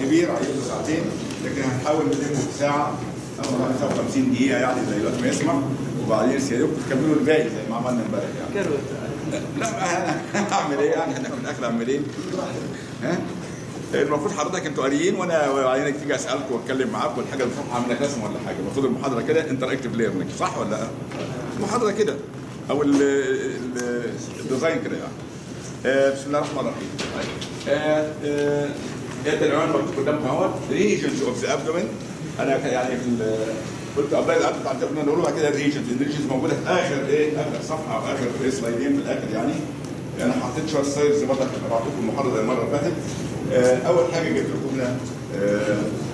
كبير عايزه ساعتين لكن هنحاول نلمه في ساعه او 55 دقيقه يعني زي الوقت ما يسمح وبعدين سيادتكم تكملوا الباقي زي ما عملنا امبارح يعني كروت لا انا هعمل ايه يعني احنا في الاخر اعمل ايه؟ ها؟ المفروض حضرتك انتوا قاريين وانا وبعدين تيجي اسالكم واتكلم معاكم والحاجه اللي صفحه عامله رسم ولا حاجه المفروض المحاضره كده انتراكتيف ليرنينج صح ولا لا؟ المحاضره كده او ال- ال- الديزاين كده يعني آه، بسم الله الرحمن الرحيم آه، آه، ادي العنوان مكتوب قدامكم اهوت ريجنز اوف ذا ابدومين انا ك- يعني في ال- قلت ابدا الابدومين بتاع الابدومين نقول بعد كده الريجنز الريجنز موجوده في اخر ايه اخر صفحه او اخر سلايدين في الاخر يعني انا حطيت شويه سلايدز برضه عشان بعطيكم المحاضره زي المره اللي فاتت آه، اول حاجه جبت لكم هنا آه،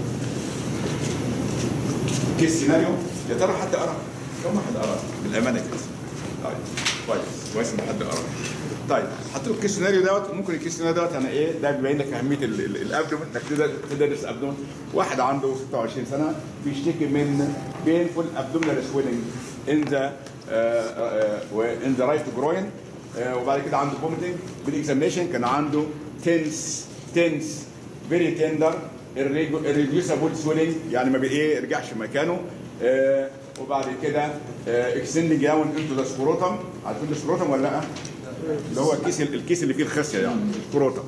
كيس سيناريو يا ترى حد قرا؟ كم واحد قرا؟ بالامانه كده طيب كويس كويس ان حد قرا طيب حطيت الكيس سيناريو دوت ممكن الكيس سيناريو دوت انا ايه ده بيبين لك اهميه ال- ال- الابدومن انك تقدر تدرس ابدومن واحد عنده 26 سنه بيشتكي من بينفول ابدومينال سويلنج ان ذا ان ذا رايت جروين وبعد كده عنده فوميتنج بالاكزامينشن كان عنده تنس تنس فيري تندر الريديوسابل سويلنج يعني ما بي ايه يرجعش مكانه آه وبعد كده اكستندنج داون انتو ذا سكروتم عارفين السكروتم ولا لا؟ اللي هو الكيس الكيس اللي فيه الخصيه يعني السكروتم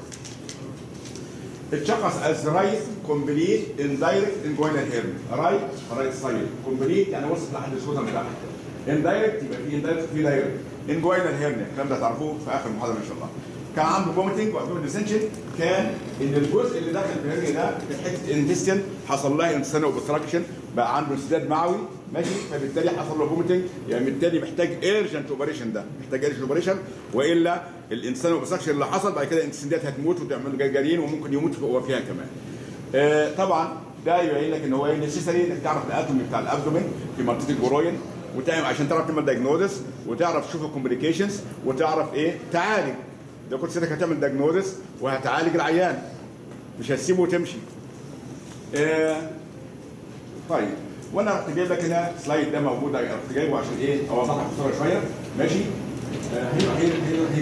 اتشخص از رايت كومبليت اندايركت انجوينال هيرن رايت رايت سايد كومبليت يعني وصل لحد السكروتم بتاعها اندايركت يبقى في اندايركت في دايركت انجوينال هيرن الكلام ده هتعرفوه في اخر المحاضره ان شاء الله كان عنده فوميتنج وابدومين ديسنشن كان ان الجزء اللي داخل في الهرني ده في حته اندستين حصل لها انسان اوبستراكشن بقى عنده انسداد معوي ماشي فبالتالي حصل له فوميتنج يعني بالتالي محتاج ايرجنت اوبريشن ده محتاج ايرجنت اوبريشن والا الانسان اوبستراكشن اللي حصل بعد كده الانسداد هتموت وتعمل له جرجرين وممكن يموت هو فيها كمان آه طبعا ده يبين لك ان هو ايه نسيسري انك تعرف الاتومي بتاع الابدومين في منطقه الجروين وتعمل عشان تعرف تعمل دايجنوزس وتعرف تشوف الكومبليكيشنز وتعرف ايه تعالج ده كنت سيادتك هتعمل دايجنوزس وهتعالج العيان مش هتسيبه وتمشي آه طيب وانا رحت جايب لك هنا سلايد ده موجود رحت جايبه عشان ايه اوضحها بصوره شويه ماشي آه هي هي هي هي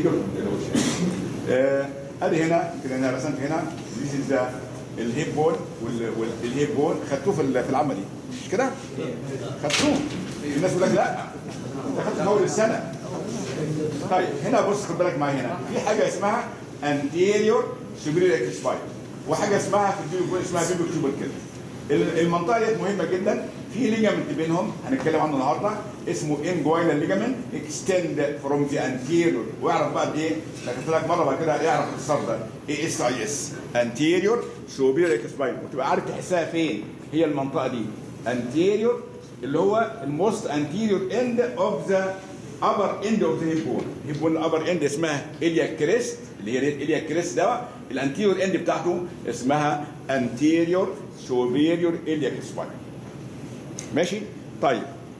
آه ادي هنا يمكن انا رسمت هنا ذيس از الهيب بون والهيب بون خدتوه في ال- في العملي مش كده؟ خدتوه الناس تقول لك لا انت خدته في اول السنه طيب هنا بص خد بالك معايا هنا في حاجه اسمها anterior superior spine وحاجه اسمها في البيبي اسمها بيبي كيوبل كده ال- المنطقه ديت مهمه جدا في ليجامنت بينهم هنتكلم عنه النهارده اسمه انجوينال ليجامنت اكستند فروم ذا انتيريور واعرف بقى بايه لكن لك مره بعد كده اعرف الاختصار ده اي اس اي اس انتيريور سوبيريور سباين وتبقى عارف تحسها فين هي المنطقه دي انتيريور اللي هو الموست انتيريور اند اوف ذا upper end of the hip bone hip bone الابر اند اسمها اليا كريست اللي هي اليا كريست ده الانتيريور اند بتاعته اسمها anterior superior iliac spine ماشي طيب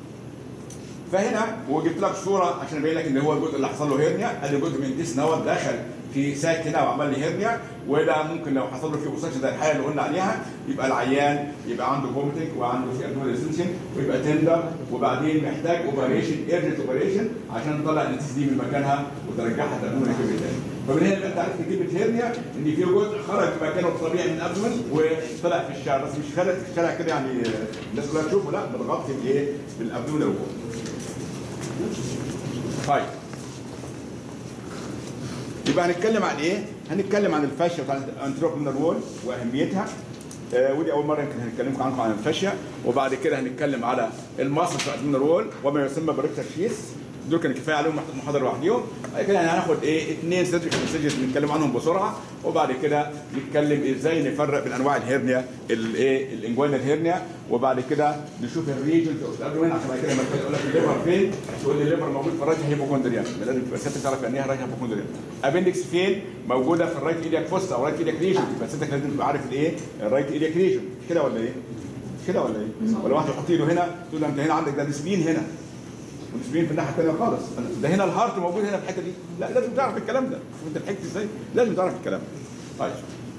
فهنا وجبت لك صوره عشان ابين لك ان هو الجزء اللي حصل له هيرنيا ادي جزء من الجسم هو دخل في ساك هنا وعمل لي هيرنيا وده ممكن لو حصل له فيه اوبستراكشن زي الحاله اللي قلنا عليها يبقى العيان يبقى عنده فوميتنج وعنده في ادوار ريسنشن ويبقى تندر وبعدين محتاج اوبريشن ايرجنت اوبريشن عشان نطلع النتيجه دي من مكانها وترجعها تقدم ريكفري تاني فمن هنا بقى انت عرفت كلمه هيرنيا ان في جزء خرج في مكانه الطبيعي من الابدومن وطلع في الشارع بس مش خارج في الشارع كده يعني الناس كلها تشوفه لا بتغطي بايه؟ بالابدومن اللي جوه طيب يبقى هنتكلم عن ايه؟ هنتكلم عن الفاشيا بتاعت الانتروبينال وول واهميتها آه ودي اول مره يمكن هنتكلم عنكم عن الفاشيا وبعد كده هنتكلم على المصل بتاع الانتروبينال وول وما يسمى بريكتر شيس دول كان كفايه عليهم محاضره لوحدهم بعد كده هناخد ايه اثنين سيرجيكال مسجز نتكلم عنهم بسرعه وبعد كده نتكلم ازاي نفرق بين انواع الهرنيا الايه الانجوينال هيرنيا وبعد كده نشوف الريجنز اوف الابدومين عشان بعد كده لما اقول لك الليفر فين تقول لي الليفر موجود في الرايت هيبوكوندريا لازم تبقى ست تعرف يعني ايه رايت هيبوكوندريا ابندكس فين موجوده في الرايت ايدياك فوستا او رايت ايدياك ريجن بس انت لازم تبقى عارف الايه الرايت ايدياك ريجن مش كده ولا ايه؟ مش كده ولا ايه؟ ولا واحد يحط ايده هنا تقول له انت هنا عندك ده ديسبين هنا وديسبين في الناحيه الثانيه خالص ده هنا الهارت موجود هنا في الحته دي لا لازم تعرف الكلام ده شوف انت ضحكت ازاي لازم تعرف الكلام ده طيب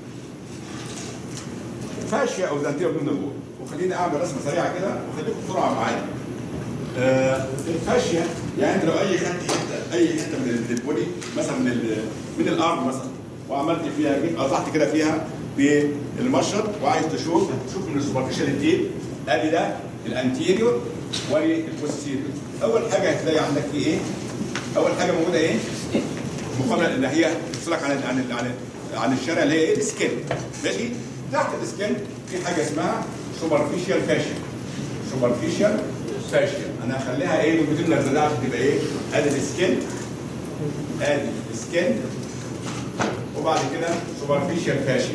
فاشيا او زانتيه ضمن الجول وخليني اعمل رسمه سريعه كده وخليكم بسرعه معايا آه الفاشيا يعني انت لو اي خدت حته اي حته من البودي مثلا من ال- من الارض مثلا وعملت فيها جيت قطعت كده فيها بالمشرط وعايز تشوف تشوف من السوبرفيشال الديب ادي ده الانتيريور والبوستيريور اول حاجه هتلاقي عندك في ايه؟ اول حاجه موجوده ايه؟ مقابله اللي هي تفصلك عن عن عن عن الشارع اللي هي ايه؟ السكن ماشي؟ تحت السكن في حاجه اسمها سوبرفيشال فاشن سوبرفيشال فاشن انا هخليها ايه بالبوتين الازرق عشان تبقى ايه؟ ادي السكن ادي السكن وبعد كده سوبرفيشال فاشن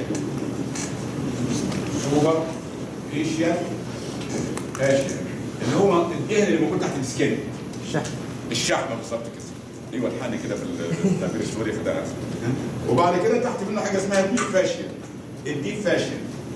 سوبرفيشال فاشن اللي هو الدهن اللي موجود تحت السكن الشحم الشحمه بالظبط كده ايوه الحقني كده في التعبير السوري في ده وبعد كده تحت منه حاجه اسمها الديب فاشن الديب فاشن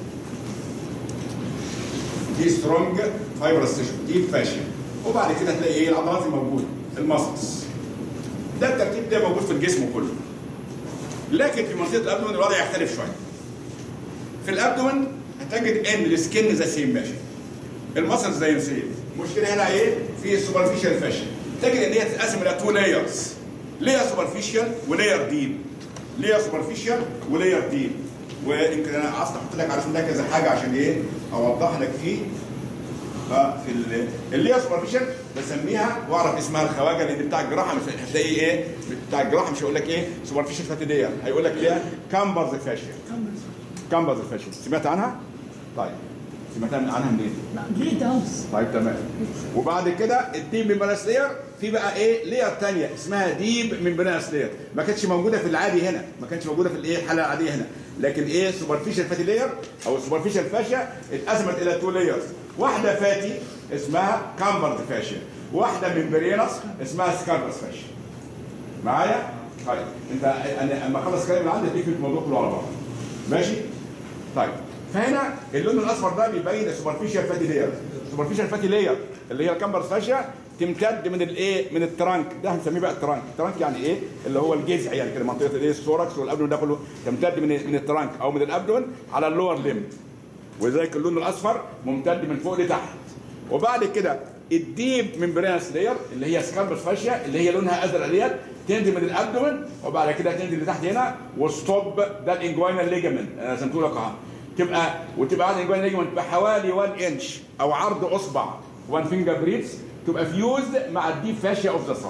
دي سترونج فايبرس تيشو ديب فاشن وبعد كده هتلاقي ايه العضلات الموجوده المسلز ده الترتيب ده موجود في الجسم كله لكن في منطقه الابدومن الوضع يختلف شويه في الابدومن هتجد ان السكن ذا سيم ماشي المسلز زي السيم المشكله هنا ايه في السوبرفيشال فاشن تجد ان هي تتقسم الى تو لايرز لير سوبرفيشال ولير ديب لير سوبرفيشال ولير ديب ويمكن انا عايز احط لك على ده كذا حاجه عشان ايه اوضح لك فيه ففي ال- اللي هي سوبرفيشال بسميها واعرف اسمها الخواجه لان بتاع الجراحه مش هتلاقي ايه بتاع الجراحه مش هيقول لك ايه سوبرفيشال فاتيديا هيقول لك ايه كامبرز فاشيا كامبرز فاشيا سمعت عنها؟ طيب سمعت عنها منين؟ جريت هاوس طيب تمام وبعد كده الديب ممبرانس لير في بقى ايه لير ثانيه اسمها ديب ممبرانس لير ما كانتش موجوده في العادي هنا ما كانتش موجوده في الايه الحاله العاديه هنا لكن ايه سوبرفيشال فاتي لير او سوبرفيشال فاشيا اتقسمت الى تو لايرز واحده فاتي اسمها كامبرد فاشيا واحده ممبرينس اسمها سكاربس فاشيا معايا طيب انت انا اما اخلص كلام اللي عندي اديك الموضوع كله على بعض ماشي طيب فهنا اللون الاصفر ده بيبين السوبرفيشال فاتي لاير السوبرفيشال فاتي لاير اللي هي الكامبرز فاشيا تمتد من الايه من الترانك ده هنسميه بقى الترانك الترانك يعني ايه اللي هو الجذع يعني كده منطقه الايه الثوركس والابدون ده كله تمتد من من الترانك او من الابدون على اللور ليم ولذلك اللون الاصفر ممتد من فوق لتحت وبعد كده الديب ممبرينس لاير اللي هي سكاربس فاشيا اللي هي لونها ازرق ديت تنزل من الابدومن وبعد كده تنزل لتحت هنا وستوب ده الانجوينال ليجامنت انا رسمته لك اهو تبقى وتبقى عند الانجوينال ليجامنت تبقى حوالي 1 انش او عرض اصبع 1 فينجر بريدز تبقى فيوزد مع الديب فاشيا اوف ذا سايد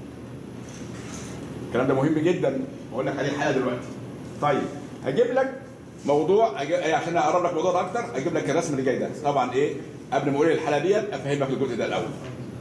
الكلام ده مهم جدا بقول لك عليه حاجه دلوقتي طيب هجيب لك موضوع أجي... إيه عشان اقرب لك الموضوع ده اكتر اجيب لك الرسم اللي جاي ده طبعا ايه قبل ما اقول الحاله ديت افهمك الجزء ده الاول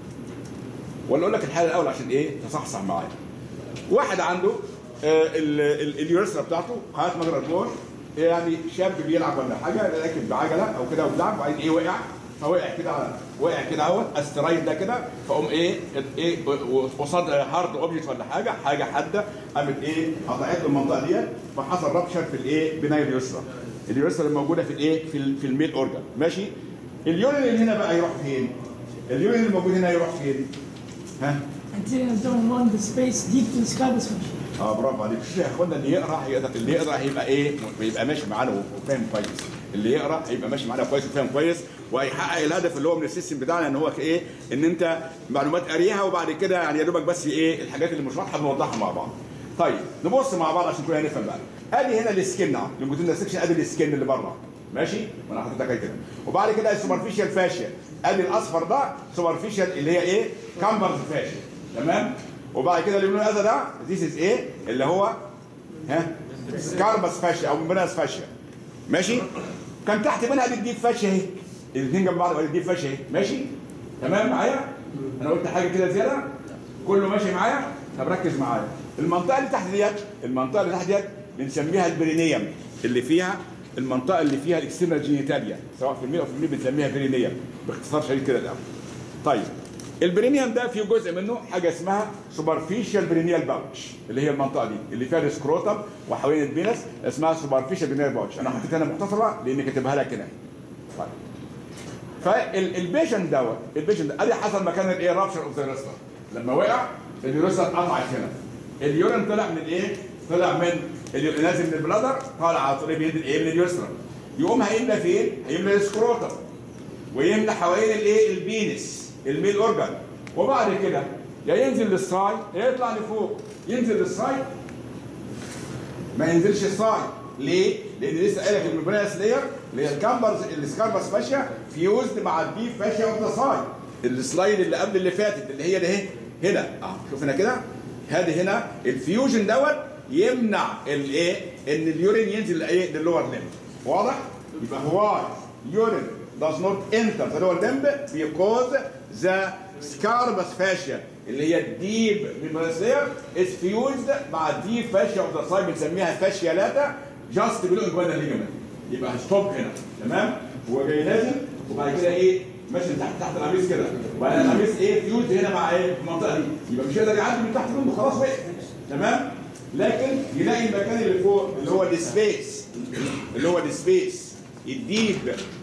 ولا اقول لك الحاله الاول عشان ايه تصحصح معايا واحد عنده آه ال- ال- اليورثرا بتاعته قناه مجرى البول يعني شاب بيلعب ولا حاجه راكب بعجله او كده وبيلعب وبعدين ايه وقع فوقع كده على وقع كده اهوت استرايد ده كده فقوم ايه ايه قصاد هارد اوبجكت ولا حاجه حاجه حاده قامت ايه قطعت له المنطقه ديت فحصل رابشر في الايه بناء اليسرى اليسرى اللي موجوده في الايه في, ال- في الميل اورجان ماشي اليورين اللي هنا بقى يروح فين؟ اليورين اللي موجود هنا يروح فين؟ ها؟ until you don't want the space deep to the scarabus function. اه برافو عليك شوف يا اخوانا اللي يقرا هيقدر اللي يقرا هيبقى ايه بيبقى ماشي معانا وفاهم كويس اللي يقرا هيبقى ماشي معانا كويس وفاهم كويس وهيحقق الهدف اللي هو من السيستم بتاعنا ان هو ايه ان انت معلومات قاريها وبعد كده يعني يا دوبك بس ايه الحاجات اللي مش واضحه بنوضحها مع بعض طيب نبص مع بعض عشان كلنا نفهم بقى ادي هنا السكن اهو الجوتين سكشن ادي السكن اللي بره ماشي وانا حاطط لك كده وبعد كده السوبرفيشال فاشيا ادي الاصفر ده سوبرفيشال اللي هي ايه كامبرز فاشيا تمام وبعد كده اللي هذا ده ذيس از ايه اللي هو ها سكاربس فاشيا او ممبرانس فاشيا ماشي كان تحت منها دي الديب فاشيا اهي الاثنين جنب بعض دي فاشيا اهي ماشي تمام معايا انا قلت حاجه كده زياده كله ماشي معايا طب ركز معايا المنطقه اللي تحت ديت المنطقه اللي تحت ديت بنسميها البرينيوم اللي فيها المنطقه اللي فيها الاكسترنال جينيتاليا سواء في الميل او في الميل بنسميها برينيوم باختصار شديد كده الاول طيب البرينيوم ده فيه جزء منه حاجه اسمها سوبرفيشال برينيال باوتش اللي هي المنطقه دي اللي فيها السكروتم وحوالين البينس اسمها سوبرفيشال برينيال باوتش انا حطيت هنا مختصره لان كاتبها لك هنا طيب فالبيشنت دوت البيشنت ده ادي حصل مكان الايه رابشر اوف ذا ريستر لما وقع اليوريثرا اتقطعت هنا اليورين طلع من ايه؟ طلع من اليو- نازل من البلادر طالع على طول بينزل ايه من اليوريثرا يقوم هيملى فين؟ هيملى السكروتم ويملى حوالين الايه البينس الميل اورجان وبعد كده يا ينزل للساي يا يطلع لفوق ينزل للساي ما ينزلش الساي ليه؟ لان لسه قايل لك الممبرينس لاير اللي هي الكامبرز السكاربس فاشيا فيوزد مع الديب فاشيا اوف ذا سايد السلايد اللي قبل اللي فاتت اللي هي ده اهي هنا اه شوف هنا كده هذه هنا الفيوجن دوت يمنع الايه ان اليورين ينزل ايه للور ليمب واضح يبقى هو يورين does not enter the lower limb because the scarbus fascia اللي هي الديب ميمبرسير is fused مع الديب فاشيا اوف ذا سايد بنسميها فاشيا لاتا جاست بلو انجوانا ليجمنت يبقى ستوب هنا تمام هو جاي نازل وبعد كده ايه ماشي تحت تحت القميص كده وبعد القميص ايه فيوز هنا مع ايه في المنطقه دي يبقى مش هيقدر يعدي من تحت منه خلاص وقف تمام لكن يلاقي المكان اللي فوق اللي هو السبيس اللي هو السبيس الديب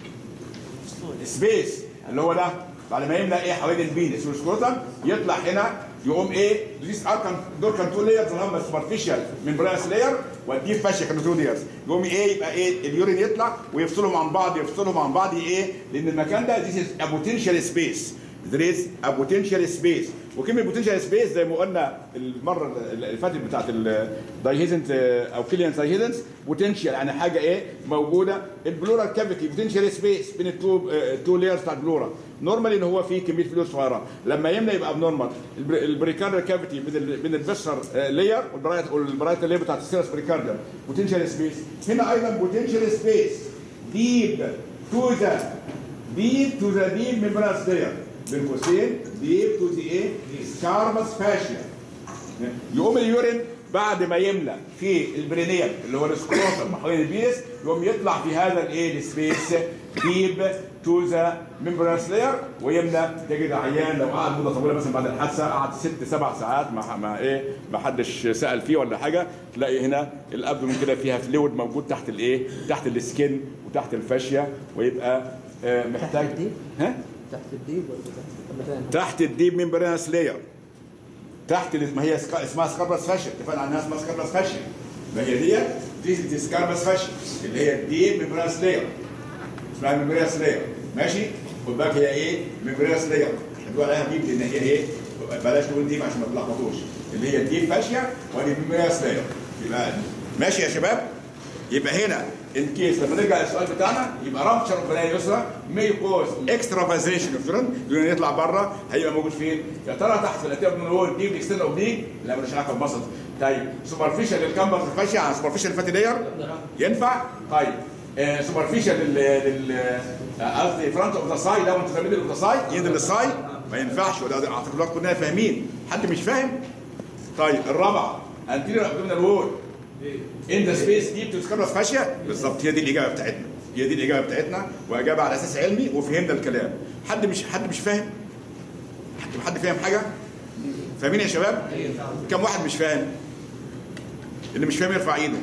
سبيس اللي هو ده بعد ما يملى ايه حوالين البينس والسكروتم يطلع هنا يقوم ايه ذيس ار كان دول كان تو لايرز اللي هم سوبرفيشال ممبرانس لاير والديب فاشيا كانوا تو لايرز يقوم ايه يبقى ايه اليورين يطلع ويفصلهم عن بعض يفصلهم عن بعض ايه لان المكان ده ذيس از ا بوتنشال سبيس there is a potential space وكلمه potential space زي ما قلنا المره اللي فاتت بتاعت الدايهيزنت او كيليان دايهيزنس potential يعني حاجه ايه موجوده البلورال كافيتي potential space بين التو التو لايرز بتاع البلورا نورمالي ان هو فيه كميه فلوس صغيره لما يملى يبقى ابنورمال البريكاردر كافيتي بين ال بين الفيسر لاير والبرايت والبرايت لاير بتاعت السيرس بريكاردر potential space هنا ايضا potential space deep to the deep to the deep membranous layer بين قوسين ديب تو ذا ايه سكاربس فاشيا يقوم اليورين بعد ما يملى في البرينيال اللي هو السكروتم حوالين البيس يقوم يطلع في هذا الايه السبيس ديب تو ذا ممبرانس لاير ويملى تجد عيان لو قعد مده طويله مثلا بعد الحادثه قعد ست سبع ساعات ما ما ايه ما حدش سال فيه ولا حاجه تلاقي هنا الابدومين كده فيها فلويد موجود تحت الايه تحت السكن وتحت الفاشيه ويبقى آه محتاج الديب؟ ها تحت الديب ولا تحت مكان تحت الديب ممبرانس لاير تحت ال- ما هي سكا... اسمها سكاربس فاشيا اتفقنا على انها اسمها سكاربس فاشيا ما هي ديت دي دي سكاربس فاشيا اللي هي الديب ممبرانس لاير اسمها ممبرانس لاير ماشي خد بالك هي ايه ممبرانس لاير احنا بنقول عليها ديب لان هي ايه بلاش نقول ديب عشان ما تلخبطوش اللي هي الديب فاشيا ودي ممبرانس لاير يبقى ماشي يا شباب يبقى هنا ان كيس لما نرجع للسؤال بتاعنا يبقى رابتشر اوف بنايه يسرى مي كوز اكسترافازيشن اوف يورين اليورين يطلع بره هيبقى موجود فين؟ يا ترى تحت في الاتياب من هو دي الاكسترنال اوبليك لا مش عارف انبسط طيب سوبرفيشال الكامبر فاشيا على سوبرفيشال الفاتي لاير ينفع؟ طيب آه سوبرفيشال لل لل آه، قصدي فرونت اوف ذا سايد لو انت فاهمين اوف ذا سايد ينزل للسايد ما ينفعش وده اعتقد دلوقتي كلنا فاهمين حد مش فاهم؟ طيب الرابعه انتيريور ابدومينال وول ان ذا سبيس دي بتسكرس فاشيا بالظبط هي دي الاجابه بتاعتنا هي دي الاجابه بتاعتنا واجابه على اساس علمي وفهمنا الكلام حد مش حد مش فاهم حد حد فاهم حاجه فاهمين يا شباب كم واحد مش فاهم اللي مش فاهم يرفع ايده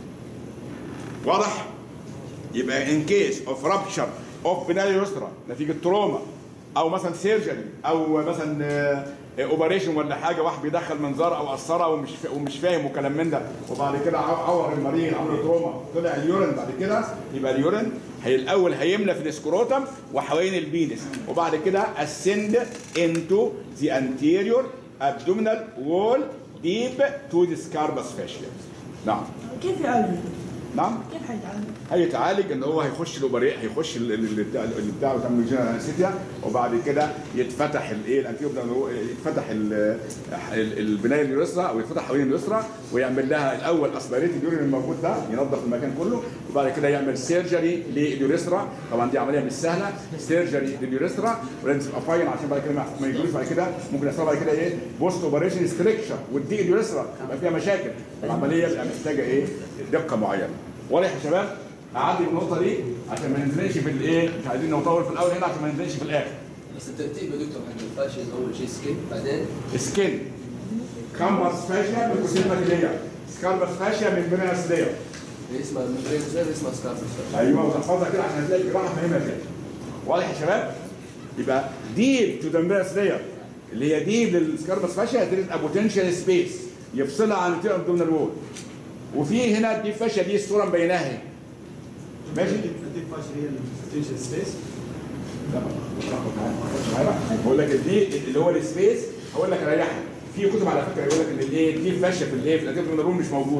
واضح يبقى ان كيس اوف رابتشر اوف بنال يسرى نتيجه تروما او مثلا سيرجري او مثلا اوبريشن ولا حاجه واحد بيدخل منظار او قسطره ومش فا- ومش فاهم وكلام من ده وبعد كده عو- عور المريض عمل تروما طلع اليورين بعد كده يبقى اليورين هي الاول هيملى في السكروتم وحوالين البينس وبعد كده ascend into the anterior abdominal wall deep to the scarbus fascia نعم كيف يعالج؟ نعم كيف حيتعالج؟ هيتعالج ان هو هيخش الاوبري هيخش ال- ال- ال- بتاع اللي بتاع بتاع الجنرال انستيا وبعد كده يتفتح الايه الانتيو يتفتح ال- ال- البنايه اليسرى او يتفتح حوالين اليسرى ويعمل لها الاول اسبريت اليورين الموجود ده ينظف المكان كله وبعد كده يعمل سيرجري لليوريثرا طبعا دي عمليه مش سهله سيرجري لليوريثرا ولازم تبقى فاين عشان بعد كده ما- ما يجيش بعد كده ممكن يحصل بعد كده ايه بوست اوبريشن ستريكشر والدي اليوريثرا يبقى فيها مشاكل العمليه بتبقى محتاجه ايه دقه معينه واضح يا شباب اعدي النقطه دي عشان ما ننزلش في الايه مش عايزين نطول في الاول هنا عشان ما ننزلش في الاخر بس الترتيب يا دكتور حق الفاشل اول شيء سكين بعدين سكين كامبس فاشيا من كوسيماتيليا سكالبس فاشيا من بناس ليا اللي اسمها الممبرين زي اللي اسمها سكاربس ايوه وتحفظها كده عشان هتلاقي الجراحه فاهمها كده واضح يا شباب يبقى ديب تو دمبرس لاير اللي هي ديب للسكاربس فاشيا تريد بوتنشال سبيس يفصلها عن التير ابدومينال وول وفي هنا الديب فاشيا دي الصوره مبيناها اهي ماشي الديب فاشل هي البوتنشال سبيس لا، اتلخبط معايا، ما تاخدش معايا. بقول لك الدي اللي هو السبيس هقول لك ريحك في كتب على فكره يقول لك ان الايه دي فاشيه في الايه في الاديب من الروم مش موجوده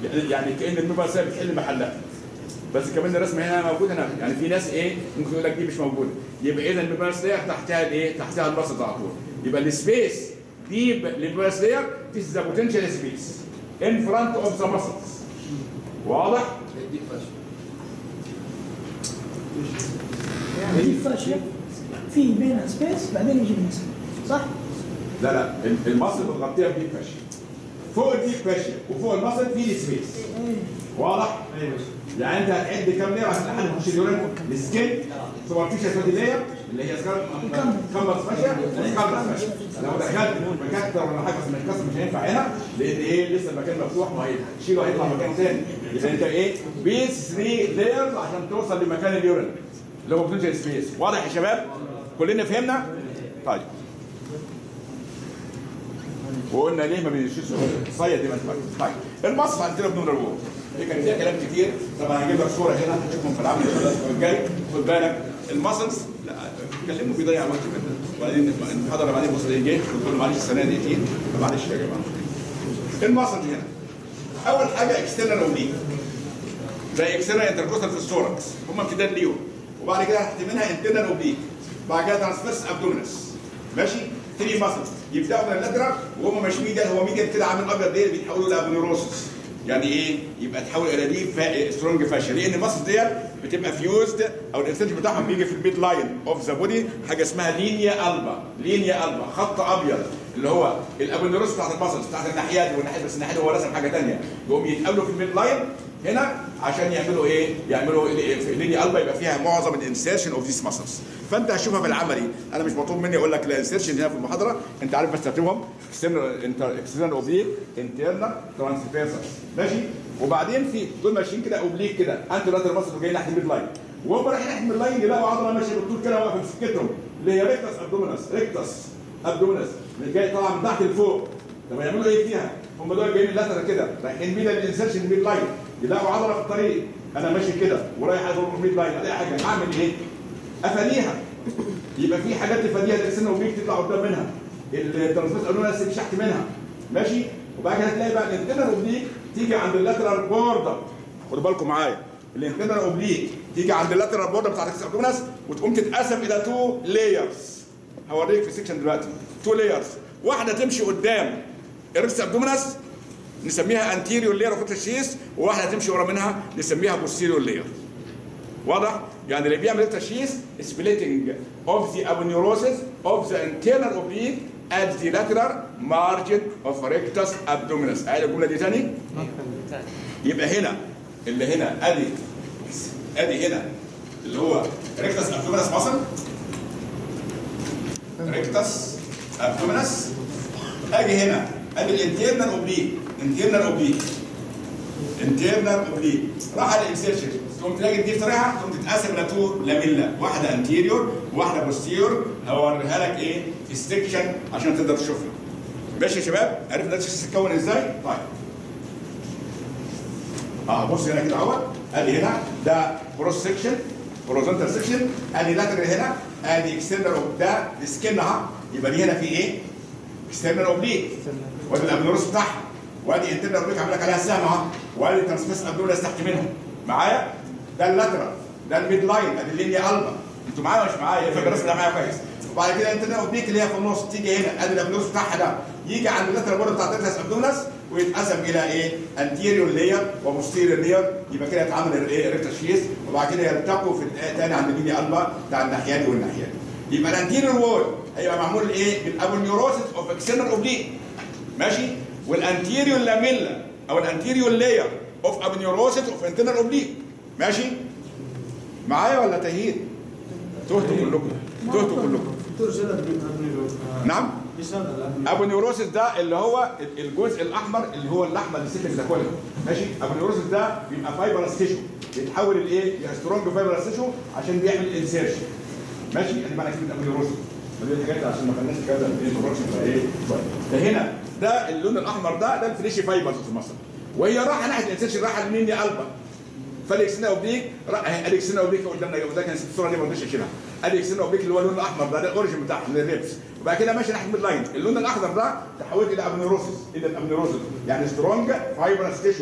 يعني- يعني كان الميمبرسيه بتحل محلها بس كمان الرسمه هنا موجوده هنا يعني في ناس ايه ممكن يقول لك دي مش موجوده يبقى اذا الميمبرسيه تحتها الايه تحتها البسط على طول يبقى السبيس ديب للميمبرسيه this is the potential space in front of the muscles واضح؟ الديب فاشل يعني دي فاشية في بينها سبيس بعدين يجي النسبة صح؟ لا لا ال- المصل بتغطيها بديب فاشيه فوق الديب فاشيه وفوق المصل في سبيس ايه واضح؟ ايوه يعني انت هتعد كام لير عشان لحد ما تخش اليورين السكين سوبرفيشال فاتي لير اللي هي كمبر فاشيا وسكالبر فاشيا لو دخلت مكتر ولا حاجه بس مش مش هينفع هنا لان ايه لسه المكان مفتوح ما هتشيله هيطلع مكان ثاني يبقى انت ايه بيس 3 ليرز عشان توصل لمكان اليورين اللي هو بوتنشال سبيس واضح يا شباب؟ كلنا فهمنا؟ طيب وقلنا ليه ما بيشيلش صيد دي ما تفكر طيب المصفى عندنا بدون رجوع هي كان فيها كلام كتير طبعا هجيب لك صوره هنا هتشوفهم في العمل الاسبوع الجاي خد بالك المسلز لا كلمه بيضيع وقت جدا وبعدين المحاضره بعدين بص جه قلت له معلش السنه دي دقيقتين معلش يا جماعه المسلز هنا اول حاجه اكسترنال اوبليك زي اكسترنال انتركوستال في السوركس هم امتداد ليهم وبعد كده تحت منها انترنال اوبليك بعد كده ترانسفيرس ابدومينس ماشي 3 ماسلز يبداوا من اللاترال وهم مش ميديال هو ميديال كده عامل ابيض ده اللي بيتحولوا لابنيوروسس يعني ايه يبقى تحول الى دي فا... سترونج فاشل لان الماسلز ديت بتبقى فيوزد او الانسنج بتاعهم بيجي في الميد لاين اوف ذا بودي حاجه اسمها لينيا البا لينيا البا خط ابيض اللي هو الابنيوروس بتاعت الماسلز بتاعت الناحيات والناحيه بس الناحيه هو رسم حاجه ثانيه يقوم يتقابلوا في الميد لاين هنا عشان يعملوا ايه؟ يعملوا اللينيا البا يبقى فيها معظم الانسيرشن اوف ذيس ماسلز فانت هتشوفها في العملي انا مش مطلوب مني اقول لك الانسيرشن هنا في المحاضره انت عارف بس ترتيبهم اكسترنال اوبليك انترنال ترانسفيرسال ماشي وبعدين في دول ماشيين كده اوبليك كده انتوا لاتر ماسل جايين ناحيه الميد لاين وهم رايحين ناحيه الميد لاين يلاقوا عضله ماشيه بالطول كده واقفه في سكتهم اللي هي ريكتس ابدومينس ريكتس ابدومينس اللي جاي طالعه من تحت لفوق طب يعملوا ايه فيها؟ هم دول جايين اللاتر كده رايحين بينا الانسيرشن ميد لاين يلاقوا عضله في الطريق انا ماشي كده ورايح اضرب الميد لاين الاقي حاجه اعمل ايه؟ افنيها يبقى في حاجات تفاديها الانسان اوبليك تطلع قدام منها الترانسفيرس الوناس مش تحت منها ماشي وبعد كده تلاقي بقى الانترنال اوبليك تيجي عند اللاترال بوردر خدوا بالكم معايا الانترنال اوبليك تيجي عند اللاترال بوردر بتاعت الابدومينس وتقوم تتقسم الى تو لايرز هوريك في سيكشن دلوقتي تو لايرز واحده تمشي قدام الريكس ابدومينس نسميها انتيريور لاير اوف التشيس وواحده تمشي ورا منها نسميها بوستيريور لاير واضح؟ يعني اللي بيعمل التشخيص splitting of the aponeurosis of the internal oblique at the lateral margin of rectus abdominis. أعيد الجملة دي تاني؟ يبقى هنا اللي هنا ادي ادي هنا اللي هو rectus abdominis muscle rectus abdominis اجي هنا ادي الانترنال اوبليك انترنال اوبليك انترنال اوبليك راح على الانسيرشن تقوم تلاقي دي طريقها تقوم تتقسم لتو لاميلا واحده انتيريور وواحده بوستيريور هوريها لك ايه في السكشن عشان تقدر تشوفها ماشي يا شباب عرفنا ده تتكون ازاي طيب اه بص هنا كده اهوت ادي هنا ده كروس سكشن هوريزونتال سكشن ادي لاترال هنا ادي اكسترنال ده السكن اهو يبقى دي هنا في ايه اكسترنال اوبليك وادي الابنورس بتاعها وادي انترنال اوبليك عامل لك عليها سهم اهو وادي الترانسفيرس ابدومينس تحت منهم معايا ده اللاترال ده الميد لاين ادي اللينيا البا انتوا معايا ولا مش معايا فاكر الرسم ده معايا كويس وبعد كده انترنال اوبليك اللي هي في النص تيجي هنا ادي الابنورس بتاعها ده يجي عند اللاترال بورد بتاع الترانسفيرس ابدومينس ويتقسم الى ايه انتيريور لاير وبوستيريور لاير يبقى كده يتعمل الايه ريكتاشيس وبعد كده يلتقوا في تاني عند اللينيا البا بتاع الناحيه دي والناحيه دي يبقى الانتيريور وول هيبقى معمول ايه بالابونيوروسيس اوف اكسترنال اوبليك ماشي والانتيريور لاميلا او الانتيريور لاير اوف ابنيوروسيس اوف انترنال اوبليك ماشي معايا ولا تهيد تهتوا كلكم تهتوا كلكم دكتور شنو الابنيرو؟ نعم ايش هذا الابنيرو؟ ابونيوروسيس ده اللي هو الجزء الاحمر اللي هو اللحمه اللي سكت ده كله ماشي ابونيوروسيس ده بيبقى فايبرس تيشو بيتحول لايه سترونج فايبرس تيشو عشان بيعمل انسيرشن ماشي ادي معنى كلمه ابونيوروسيس دي الحاجات عشان ما خلناش الكلام ده الانترودكشن ايه طيب فهنا ده اللون الاحمر ده ده الفريشي فايبرز في مصر وهي رايحه ناحيه الانسيرشن رايحه لمين البا فاليكسنا اوبليك اليكسنا اوبليك قدامنا وده كان الصوره دي ما رضيتش اشيلها اليكسنا اوبليك اللي هو اللون الاحمر ده ده الاوريجن بتاعها من الريبس وبعد كده ماشي ناحيه الميد لاين اللون الاخضر ده تحولت الى ابنيروسيس الى الابنيروسيس يعني سترونج فايبرس تيشو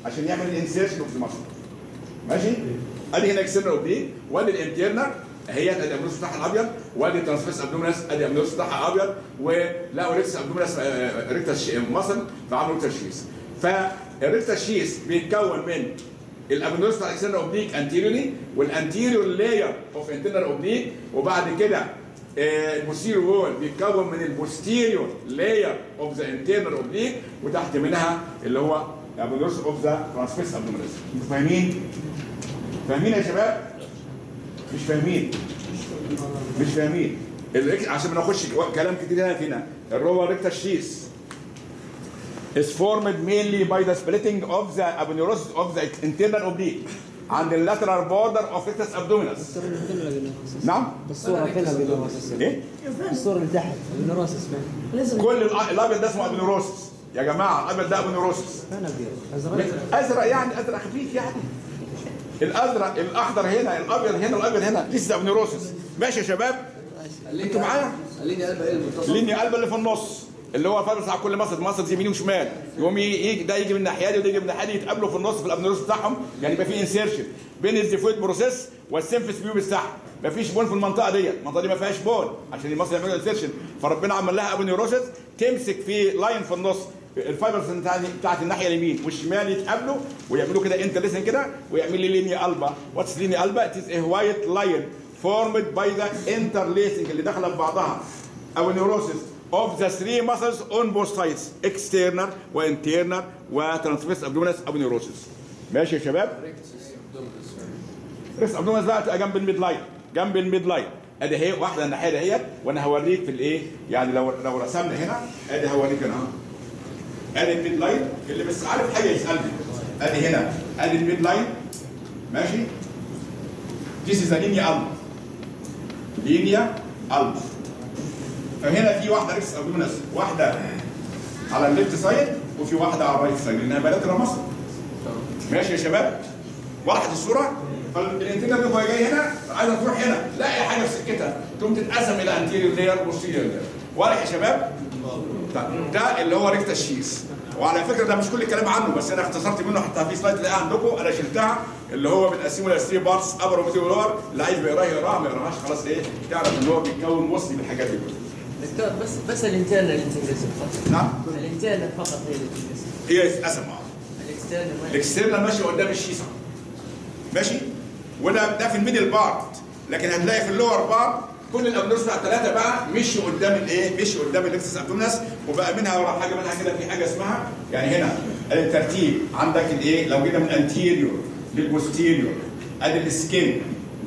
عشان يعمل الانسيرشن اوف ذا ماسل ماشي ادي هنا اكسترنال اوبليك وادي الانترنال هي ادي الابنوس بتاعها الابيض وادي الترانسفيرس ابدومينس ادي الابنوس بتاعها ابيض ولقوا ريكتس ابدومينس ريكتس ماسل فعملوا ريكتس شيس فالريكتس شيس بيتكون من الابنوس بتاع الاكسترنال اوبليك انتيريوري والانتيريور لاير اوف انترنال اوبليك وبعد كده البوستيريور وول بيتكون من البوستيريور لاير اوف ذا انترنال اوبليك وتحت منها اللي هو الابنوس اوف ذا ترانسفيرس ابدومينس انتوا فاهمين؟ فاهمين يا شباب؟ مش فاهمين مش فاهمين الريك- عشان ما ناخدش كلام كتير هنا فينا الروا ريكتا شيس is formed mainly by the splitting of the aponeurosis of the internal oblique عند the lateral border of rectus abdominis نعم بالصورة فين البينوروسس؟ ايه الصورة اللي تحت البينوروسس فين؟ لازم كل الأ- الابيض ده اسمه ابونيروسس يا جماعه الابيض ده ابونيروسس فين البيض؟ أزرق؟ ازرق يعني ازرق خفيف يعني الازرق الاخضر هنا الابيض هنا الابيض هنا لسه ابونيروسس ماشي يا شباب انتوا معايا؟ خليني قلب ايه المتصل ليني قلب اللي في النص اللي هو الفرس على كل مصد مصد يمين وشمال يقوم ي- يجي ده يجي من الناحيه دي وده يجي من الناحيه دي يتقابلوا في النص في الابنروس بتاعهم يعني يبقى في انسيرشن بين الزيفويد بروسيس والسيمفس بيوبس بتاعهم مفيش بون في المنطقه ديت المنطقه دي ما فيهاش بون عشان المصل يعملوا انسيرشن فربنا عمل لها ابونيوروسس تمسك في لاين في النص الفايبرز بتاعت بتاعت الناحيه اليمين والشمال يتقابلوا ويعملوا كده انترليسن كده ويعمل لي لينيا البا واتس لينيا البا ات از وايت لاين formed by the interlacing اللي داخله في بعضها او neurosis of the three muscles on both sides external وinternal وترانسفيرس abdominis aponeurosis ماشي يا شباب ريس abdominis بقى تبقى جنب الميد لاين جنب الميد لاين ادي هي واحده الناحيه دهيت وانا هوريك في الايه يعني لو لو رسمنا هنا ادي هوريك انا اهو ادي الميد لاين اللي بس عارف حاجه يسالني ادي هنا ادي الميد لاين ماشي This is a linear album لينيا البا فهنا في واحده ريكس ابدومينس واحده على الليفت سايد وفي واحده على الرايت سايد لانها بلاترا مصر ماشي يا شباب وضحت الصوره فالانتجر اللي هو جاي هنا عايزه تروح هنا لاقي حاجه في سكتها تقوم تتقسم الى انتيريور لاير وبوستيريور لاير واضح يا شباب طيب ده اللي هو ريكتا شيس وعلى فكره ده مش كل الكلام عنه بس انا اختصرت منه حتى في سلايد تلاقيها عندكم انا شلتها اللي هو بنقسمه الى 3 بارتس ابر وميدل ولور اللي عايز بيقراها يقراها ما يقراهاش خلاص ايه تعرف ان هو بيتكون وصلي بالحاجات دي كلها دكتور بس بس الانترنال انتجريشن صح؟ نعم الانترنال فقط هي الانتجريشن هي تتقسم مع بعض الاكسترنال ما الاكسترنال ماشي قدام الشيسه ماشي وده ده في الميدل بارت لكن هتلاقي في اللور بارت كل الابنوس بتاع الثلاثه بقى مشوا قدام الايه مشوا قدام الاكسس ابدومينس وبقى منها ورا حاجه منها كده في حاجه اسمها يعني هنا الترتيب عندك الايه لو جينا من انتيريور للبوستيريور ادي السكين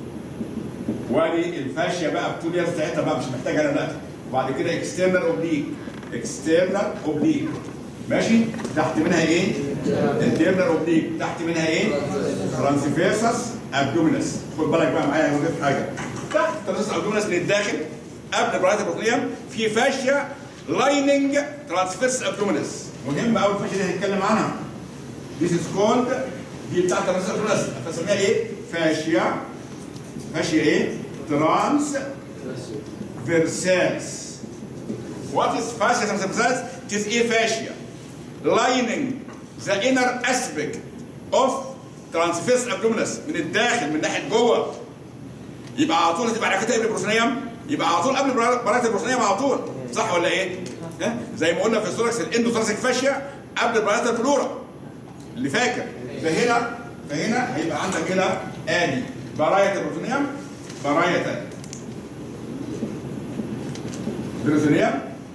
وادي الفاشيه بقى بتولير بتاعتها بقى مش محتاجه انا دلوقتي وبعد كده اكسترنال اوبليك اكسترنال اوبليك ماشي تحت منها ايه؟ انترنال اوبليك تحت منها ايه؟ ترانسفيرسس ابدومينس خد بالك بقى معايا انا في حاجه تحت ترانسفيرسس ابدومينس للداخل قبل برايت البطنيه في فاشيه لايننج ترانسفيرس ابدومينس مهم قوي الفاشيه دي هنتكلم عنها This is called دي بتاعت ترانسفيرس ابدومينس هتسميها ايه؟ فاشيه فاشيه ايه؟ ترانس فيرسالس What is fascia transversalis? It is a fascia lining the inner aspect of transverse abdominis من الداخل من ناحيه جوه يبقى على طول هتبقى علاقتها قبل البروسنيوم يبقى على طول قبل براءة البروسنيوم على طول صح ولا ايه؟ ها؟ زي ما قلنا في الثوركس الاندوثوراسيك فاشيا قبل براءة البلورا اللي فاكر فهنا فهنا هيبقى عندك هنا ادي براية البروسنيوم براية تانية بروسنيوم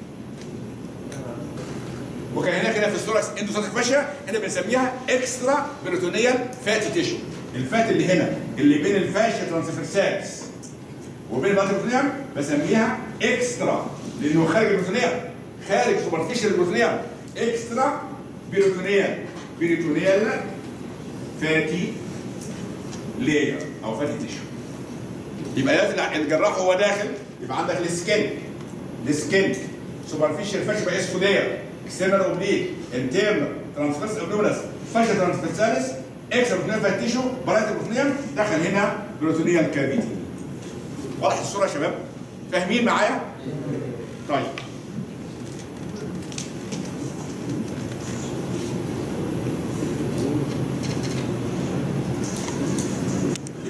وكان هناك هنا في الثوركس اندوثوراسيك فاشيا هنا بنسميها اكسترا بيروتونيال فاتي تيشو الفات اللي هنا اللي بين الفاشيا ترانسفيرسالس وبين الباتروتونيوم بسميها اكسترا لانه خارج البروتونيوم خارج سوبرفيشال البروتونيوم اكسترا بيروتونيال بيروتونيال فاتي لاير او فاتي تيشو يبقى لازم الجراح هو داخل يبقى عندك السكن السكن سوبرفيشال فاشيا بقى اسمه لاير اكسترنال اوبليك انترنال ترانسفيرس ابدومينس فاشيا ترانسفيرسالس اكسترا بروتونيال فاتي تيشو برايت البروتونيوم دخل هنا بروتونيال كافيتي واضح الصوره يا شباب فاهمين معايا طيب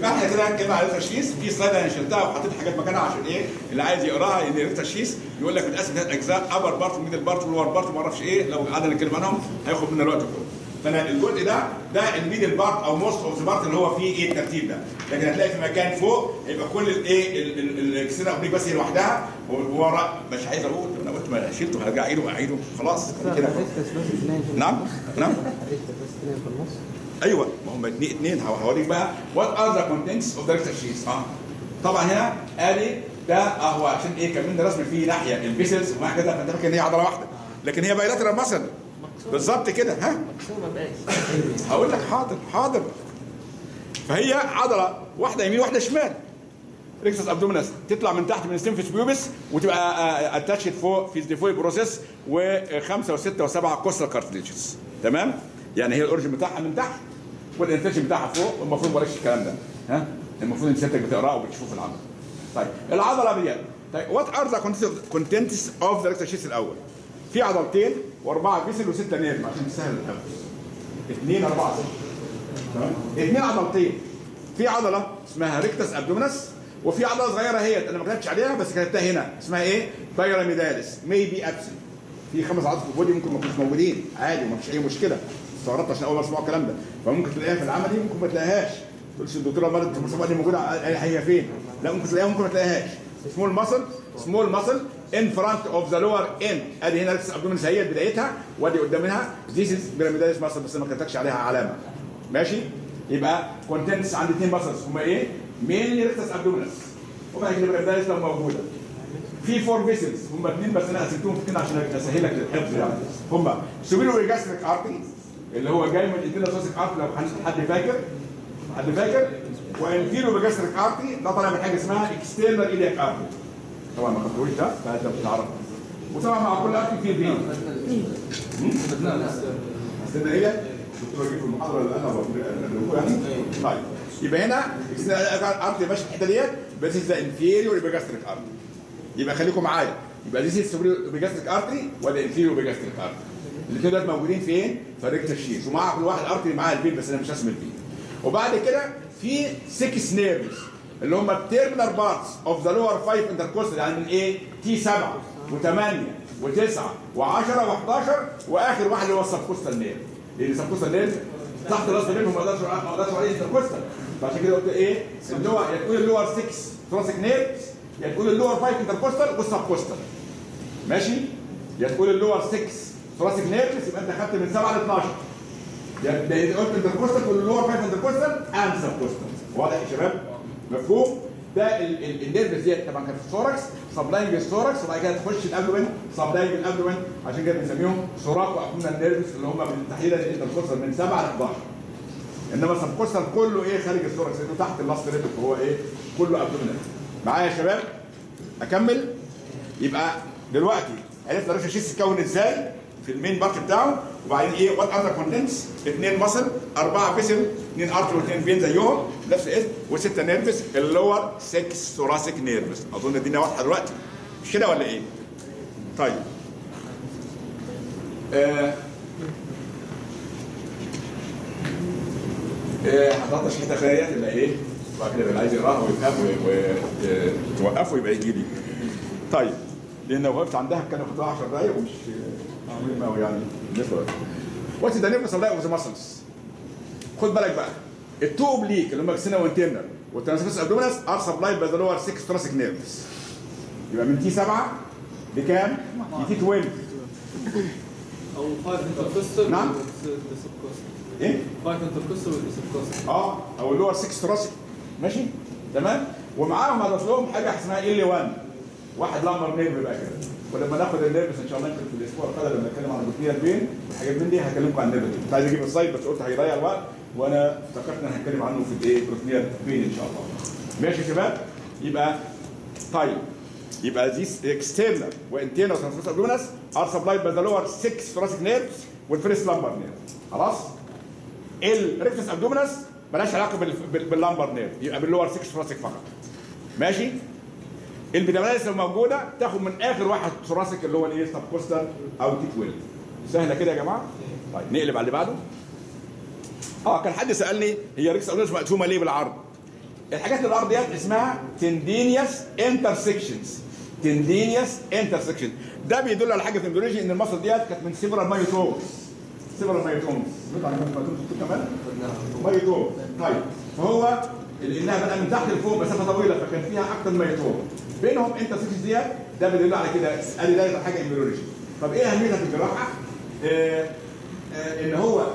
يبقى احنا كده اتكلمنا على التشخيص في سلايد انا شلتها وحطيت حاجات مكانها عشان ايه اللي عايز يقراها ان التشخيص يقول لك متقسم ثلاث اجزاء ابر بارت وميدل بارت ولور بارت ما اعرفش ايه لو قعدنا نتكلم عنهم هياخد منا الوقت كله فانا الجزء ده ده الميدل بارت او موست اوف ذا بارت اللي هو فيه ايه الترتيب ده لكن هتلاقي في مكان فوق يبقى كل الايه الاكسترا اوبليك بس هي لوحدها وورا مش عايز اقول انا قلت ما شلته هرجع اعيده اعيده خلاص كده الريكتس بس اثنين في نعم نعم الريكتس بس اثنين في النص ايوه ما هم اتنين اتنين هو- هوريك بقى وات ار ذا كونتنتس اوف ذا شيتس اه طبعا هنا ادي ده اهو عشان ايه كمان رسم فيه ناحيه البيسلز ومع كده فانت فاكر ان هي عضله واحده لكن هي بايلاترال مثلا بالظبط كده ها مقسومه بايش؟ هقول لك حاضر حاضر فهي عضله واحده يمين واحده شمال ريكسس ابدومينس تطلع من تحت من ستيمفيس بيوبس وتبقى اتاتشد فوق في ديفوي بروسيس وخمسه وسته وسبعه كوستال كارتليجز تمام يعني هي الاوريجن بتاعها من تحت والانتشن بتاعها فوق والمفروض بلاش الكلام ده ها المفروض ان سيادتك بتقراه وبتشوفه في العمل طيب العضله ديت طيب وات ار ذا كونتنتس اوف ذا ريكسس الاول في عضلتين واربعه فيسل وسته نيرف عشان تسهل الحفظ اثنين اربعه سته تمام اثنين عضلتين في عضله اسمها ريكتس ابدومينس وفي عضله صغيره هي انا ما كتبتش عليها بس كتبتها هنا اسمها ايه؟ بايراميداليس مي بي ابسنت في خمس عضلات في البودي ممكن ما يكونوش موجودين عادي وما فيش اي مشكله استغربت عشان اول ما اسمع الكلام ده فممكن تلاقيها في العملي ممكن ما تلاقيهاش ما تقولش الدكتوره مرض المصابه دي موجوده هي فين؟ لا ممكن تلاقيها ممكن ما تلاقيهاش سمول ماسل سمول ماسل ان فرونت اوف ذا لور ان ادي هنا ريكتس ابدومينس هي بدايتها وادي قدام منها ذيس از بيراميداليس ماسل بس ما كتبتش عليها علامه ماشي يبقى كونتنتس عند اثنين ماسلز هما ايه؟ مين ريكتس ابدومينس وبعد كده بيراميداليس لو موجوده في فور فيسلز هم اثنين بس انا قسمتهم كده عشان اسهل لك الحفظ يعني هم سوبيرو ريجاستريك ارتري اللي هو جاي من الانتيرنال ارتري لو حد فاكر حد فاكر وانفيرو ريجاستريك ارتري ده طالع من حاجه اسمها اكسترنال ايديك ارتري طبعا ما خدتوش ده فانت بتعرف وطبعا مع كل ارتري في فين استنى ايه الدكتور جه في المحاضره اللي انا بقول يعني طيب يبقى هنا ارتري ماشي في الحته ديت بس ذا انفيريور ريجاستريك ارتري يبقى خليكم معايا يبقى دي سوبريور بيجاستريك ارتري ولا انفيريور بيجاستريك ارتري الاثنين دول موجودين فين؟ في ريكت الشيس ومع كل واحد ارتري معاه البين بس انا مش هسمي البين وبعد كده في 6 نيرفز اللي هم التيرمينال بارتس اوف ذا لور 5 انتركوستال يعني من ايه؟ تي 7 و8 و9 و10 و11 واخر واحد اللي هو السبكوستال نيرف لان السبكوستال نيرف تحت راس بينهم ما اقدرش ما اقدرش عليه انتركوستال فعشان كده قلت ايه؟ اللي هو يا تقول اللور 6 ثوراسيك نيرفز يا تقول اللور 5 انتركوستال والسب كوستال ماشي يا تقول اللور 6 ثوراسيك نيرفز يبقى انت خدت من 7 ل 12 يا ده إذا قلت انتركوستال تقول اللور 5 انتركوستال اند سب كوستال واضح يا شباب مفهوم ده ال- ال- النيرفز ديت طبعا كانت في الثوركس سبلاينج الثوركس وبعد كده تخش الابدومين سبلاينج الابدومين عشان كده بنسميهم سوراك وابدومينال نيرفز اللي هم من تحديدا الانتركوستال من 7 ل 11 انما السبكوستال كله ايه خارج الثوركس لانه تحت اللاست ريتك هو ايه كله ابدومينال معايا يا شباب اكمل يبقى دلوقتي عرفنا ريشه شيس تتكون ازاي في المين بارت بتاعه وبعدين ايه وات اذر كونتنتس اثنين مصل اربعه فيسل اثنين ارتر واثنين فين زيهم نفس الاسم وسته نيرفس اللور 6 ثوراسيك نيرفس اظن الدنيا واضحه دلوقتي مش كده ولا ايه؟ طيب آه آه، حضرتك تشريح تخيلات يبقى ايه؟ وبعد كده اللي عايز يقراها ويفهم وتوقفه يبقى يجي لي. طيب لان لو وقفت عندها كان خدها 10 دقايق ومش مهم قوي يعني بالنسبه لك. وقت ده نيرفس اوف ذا ماسلز. خد بالك بقى التو اوبليك اللي هم اكسنا وانترنال والترانسفيرس ابدومينس ار سبلايد باي ذا لور 6 ثوراسيك نيرفز. يبقى من تي 7 لكام؟ لتي 12 او 5 انتركوستال نعم. والسبكوستال ايه؟ 5 انتركوستال والسبكوستال اه او اللي هو 6 ثوراسيك ماشي تمام ومعاهم هضيف لهم حاجه اسمها ال 1 واحد لمبر نيرف بقى كده ولما ناخد النيرفس ان شاء الله يمكن في الاسبوع القادم لما نتكلم عن البروتين البين والحاجات من دي هكلمكم عن النيرف كنت عايز اجيب السلايد بس قلت هيضيع الوقت وانا افتكرت ان هنتكلم عنه في الايه بروتين البين ان شاء الله ماشي يا شباب يبقى طيب يبقى these external وانترنال transverse abdominis are supplied by the lower 6 thoracic nerves والفيرست lumbar nerve خلاص الريكتس ابدومينس ملهاش علاقه بال- بال- باللامبر نيرف يبقى باللور 6 ثوراسيك فقط ماشي البيداميناليس لو موجوده تاخد من اخر واحد ثوراسيك اللي هو الايه سب كوستال او تي 12 سهله كده يا جماعه طيب نقلب على اللي بعده اه كان حد سالني هي ريكس ابدومينس مقسومه ليه بالعرض الحاجات اللي الارض ديت اسمها تندينيوس انترسكشنز تندينيوس انترسكشن ده بيدل على حاجه في البيولوجي ان المصل ديت كانت من سيفرال مايوتومز سيفرال مايوتومز بيطلع من مايوتومز كمان مايوتوم طيب فهو لانها بقى من تحت لفوق مسافه طويله فكان فيها اكتر من مايوتوم بينهم انترسكشنز ديت ده بيدل على كده ادي ده حاجه امبريولوجي طب ايه اهميتها في الجراحه؟ آه آه ان هو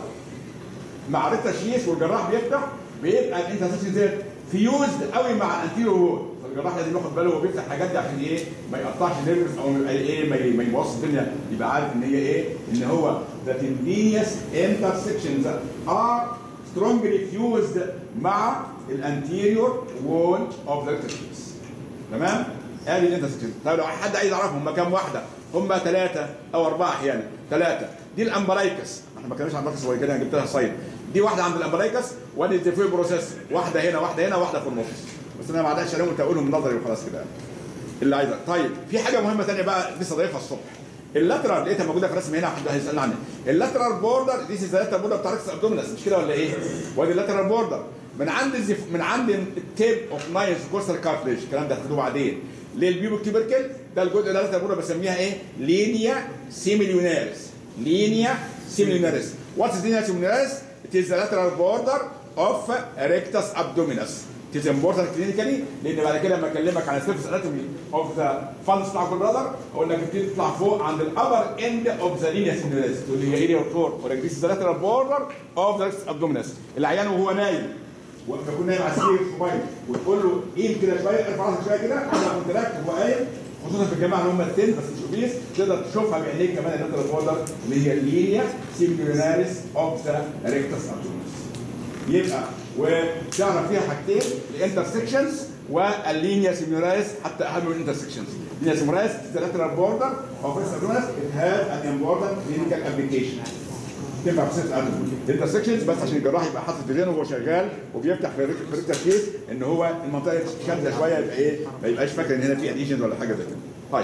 مع التشييس والجراح بيفتح بيبقى الانترسكشن ديت فيوزد قوي مع الانتيرو وول فالجراح لازم ياخد باله وهو بيفتح الحاجات دي عشان ايه ما يقطعش نيرفز او يبقى ايه ما ي- ما يبوظش الدنيا يبقى عارف ان هي ايه ان هو the tendinous intersections are strongly fused مع الانتيريور وول اوف ذا testis تمام ادي الانترسكشن طيب لو حد عايز يعرفهم هم كام واحده هم ثلاثه او اربعه احيانا ثلاثه دي الامبلايكس احنا ما كناش عن امبلايكس هو كده أنا جبت لها صيد دي واحده عند الامبلايكس وادي الديفوي بروسيس واحده هنا واحده هنا واحده في النص بس انا ما عدتش عليهم انت اقولهم نظري وخلاص كده اللي عايزها طيب في حاجه مهمه ثانيه بقى لسه ضايفها الصبح اللاترال لقيتها موجوده في الرسم هنا حد هيسالني عنها اللاترال بوردر دي اللاترال بوردر بتاع ريكس ابدومينس مش كده ولا ايه؟ وادي اللاترال بوردر من عند الزف... من عند التيب اوف نايس كورسال كارتليج الكلام ده هتاخدوه بعدين للبيبوك تيبركل ده الجزء اللي اللاترال بوردر بسميها ايه؟ لينيا سيميليوناريس لينيا سيميليوناريس واتس لينيا سيميليوناريس It is the lateral border of rectus abdominis. It is important clinically لان بعد كده لما اكلمك عن السيرفس اناتومي اوف ذا فالس بتاع كل برادر اقول لك بتبتدي تطلع فوق عند الابر اند اوف ذا لينيا سيميلاريس تقول لي هي اريا فور ولا ذيس از ذا لاترال بوردر اوف ذا ريكتس ابدومينس العيان وهو نايم وبكون نايم على السرير موبايل وتقول له ايه كده شويه ارفع راسك شويه كده انا كنت راكب وقايم خصوصا في الجماعه اللي هم التن بس مش اوبيس تقدر تشوفها بعينيك كمان اللاترال بوردر اللي هي اللينيا سيميلاريس اوف ذا ريكتس ابدومينس يبقى وتعرف فيها حاجتين الانترسكشنز واللينيا سيميولايز حتى اهم من الانترسكشنز لينيا سيميولايز lateral border of this abdominis it has an important clinical application تنفع في ست ادم الانترسكشنز بس عشان الجراح يبقى حاطط رجلين وهو شغال وبيفتح في الريك- في الريكتال كيس ان هو المنطقه شاده شويه يبقى ايه ما يبقاش فاكر ان هنا في اديشن ولا حاجه زي كده طيب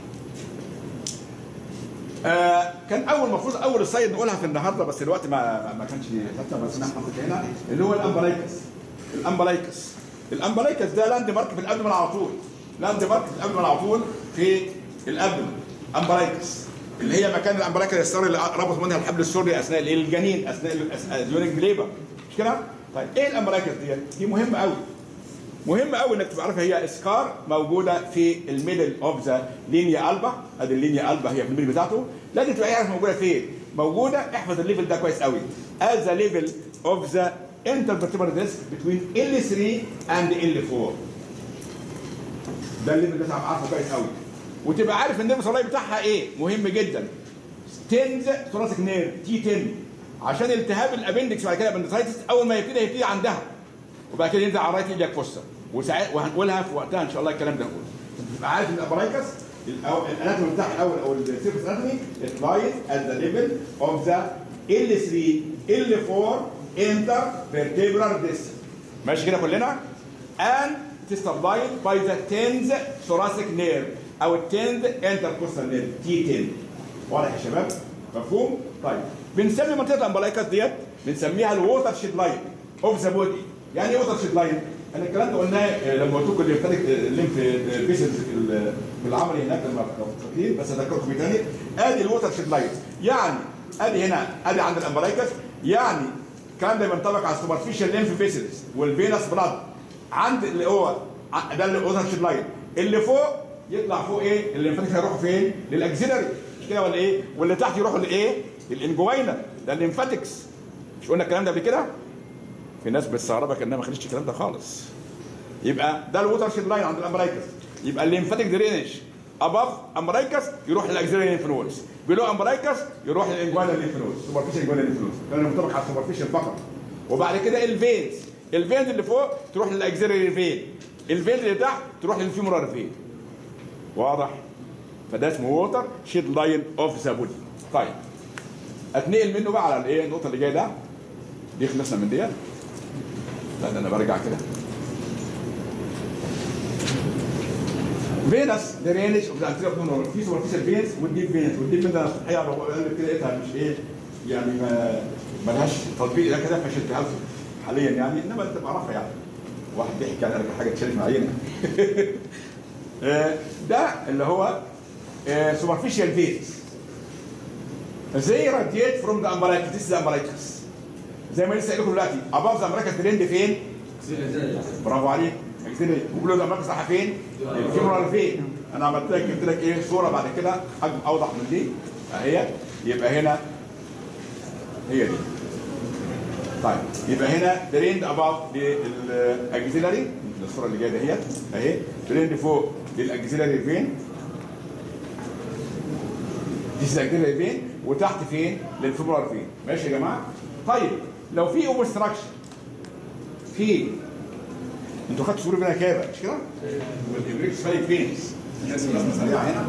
آه كان اول المفروض اول الصيد نقولها في النهارده بس الوقت ما ما كانش حتى بس انا حطيت هنا اللي هو الامبلايكس الامبلايكس الامبلايكس ده لاند مارك في الابدومن على طول لاند مارك في الابدومن على طول في الابدومن امبلايكس اللي هي مكان الامبلايكس اليسار اللي ربط منها الحبل السري اثناء الايه الجنين اثناء اليونيك ليبر مش كده؟ طيب ايه الامبلايكس ديت؟ دي مهمه قوي مهم قوي انك تبقى عارفها هي اسكار موجوده في الميدل اوف ذا لينيا البا ادي اللينيا البا هي في الميدل بتاعته لازم تبقى عارف موجوده فين موجوده احفظ الليفل ده كويس قوي as the level of the intervertebral disc between L3 and L4 ده الليفل ده تبقى عارفه كويس قوي وتبقى عارف النيرف سلاي بتاعها ايه مهم جدا تنز ثوراسيك نيرف تي 10 عشان التهاب الابندكس بعد كده الابندسايتس اول ما يبتدي هيبتدي عندها وبعد كده ينزل على رايت ايديك فوسا وساعات وهنقولها في وقتها ان شاء الله الكلام ده نقوله تبقى عارف ان الابرايكس الاناتومي بتاعها الاول او السيرفس اناتومي لايز ات ذا ليفل اوف ذا L3 L4 انتر vertebral disc ماشي كده كلنا and it is supplied by the 10th thoracic nerve او ال 10th intercostal nerve T10 واضح يا شباب مفهوم طيب بنسمي منطقه الامبلايكس ديت بنسميها الووتر شيد لاين اوف ذا بودي يعني ايه ووتر شيد لاين انا الكلام ده قلناه آه، لما قلت لكم الليمفاتيك الليمف بيسز في العملي هناك لما كنتوا فاكرين بس اذكركم بيه تاني ادي الووتر شيد لاين يعني ادي هنا ادي عند الامبلايكس يعني الكلام ده بينطبق على السوبرفيشال ليمف فيسز والفينس بلاد عند اللي هو ع- ده الووتر شيد لاين اللي فوق يطلع فوق ايه الليمفاتيك هيروحوا فين للاكسيلري مش كده ولا ايه واللي تحت يروحوا لايه للانجوينا ده الليمفاتكس مش قلنا الكلام ده قبل كده في ناس بتستغربك انها ما خدتش الكلام ده خالص يبقى ده الووتر شيد لاين عند الامبرايكس يبقى الليمفاتيك درينج اباف امبرايكس يروح للاكسيلري ليمف نودز بيلو امبرايكس يروح للانجوانا ليمف نودز سوبرفيشال انجوانا ليمف نودز كان مطابق على السوبرفيشال فقط وبعد كده الفينز الفينز اللي فوق تروح للاكسيلري فين الفينز اللي تحت تروح للفيمورال فين واضح فده اسمه ووتر شيد لاين اوف ذا بودي طيب اتنقل منه بقى على الايه النقطه اللي جايه ده دي خلصنا من ديت لا ده انا برجع كده فينس درينج اوف ذا انتيريور ابدومينال في سوبرفيشال فينس والديب فينس والديب فينس انا الحقيقه لو قلت كده لقيتها مش ايه يعني ما ملهاش تطبيق ده كده فشلتها حاليا يعني انما تبقى عارفها يعني واحد بيحكي على حاجه تشارك معانا آه، ده اللي هو سوبرفيشال فيز زي راديت فروم ذا امبرايكس ذيس ذا امبرايكس زي ما لسه قايل لكم دلوقتي اباف ذا امبرايكس ترند فين؟ برافو عليك اكتب وبلو ذا امبرايكس راح فين؟ الفيمورال فين؟ انا عملت لك جبت لك ايه صوره بعد كده حجم اوضح من دي اهي يبقى هنا هي دي طيب يبقى هنا دريند اباف للاكزيلاري الصوره اللي جايه دهيت اهي دريند فوق للاكزيلاري فين دي الاكزيلاري فين وتحت فين للفيبرال فين ماشي يا جماعه طيب لو في اوبستراكشن في انتوا خدتوا صوره فينا كابه مش كده؟ والابريكس فايك فينز الناس اللي سريعه هنا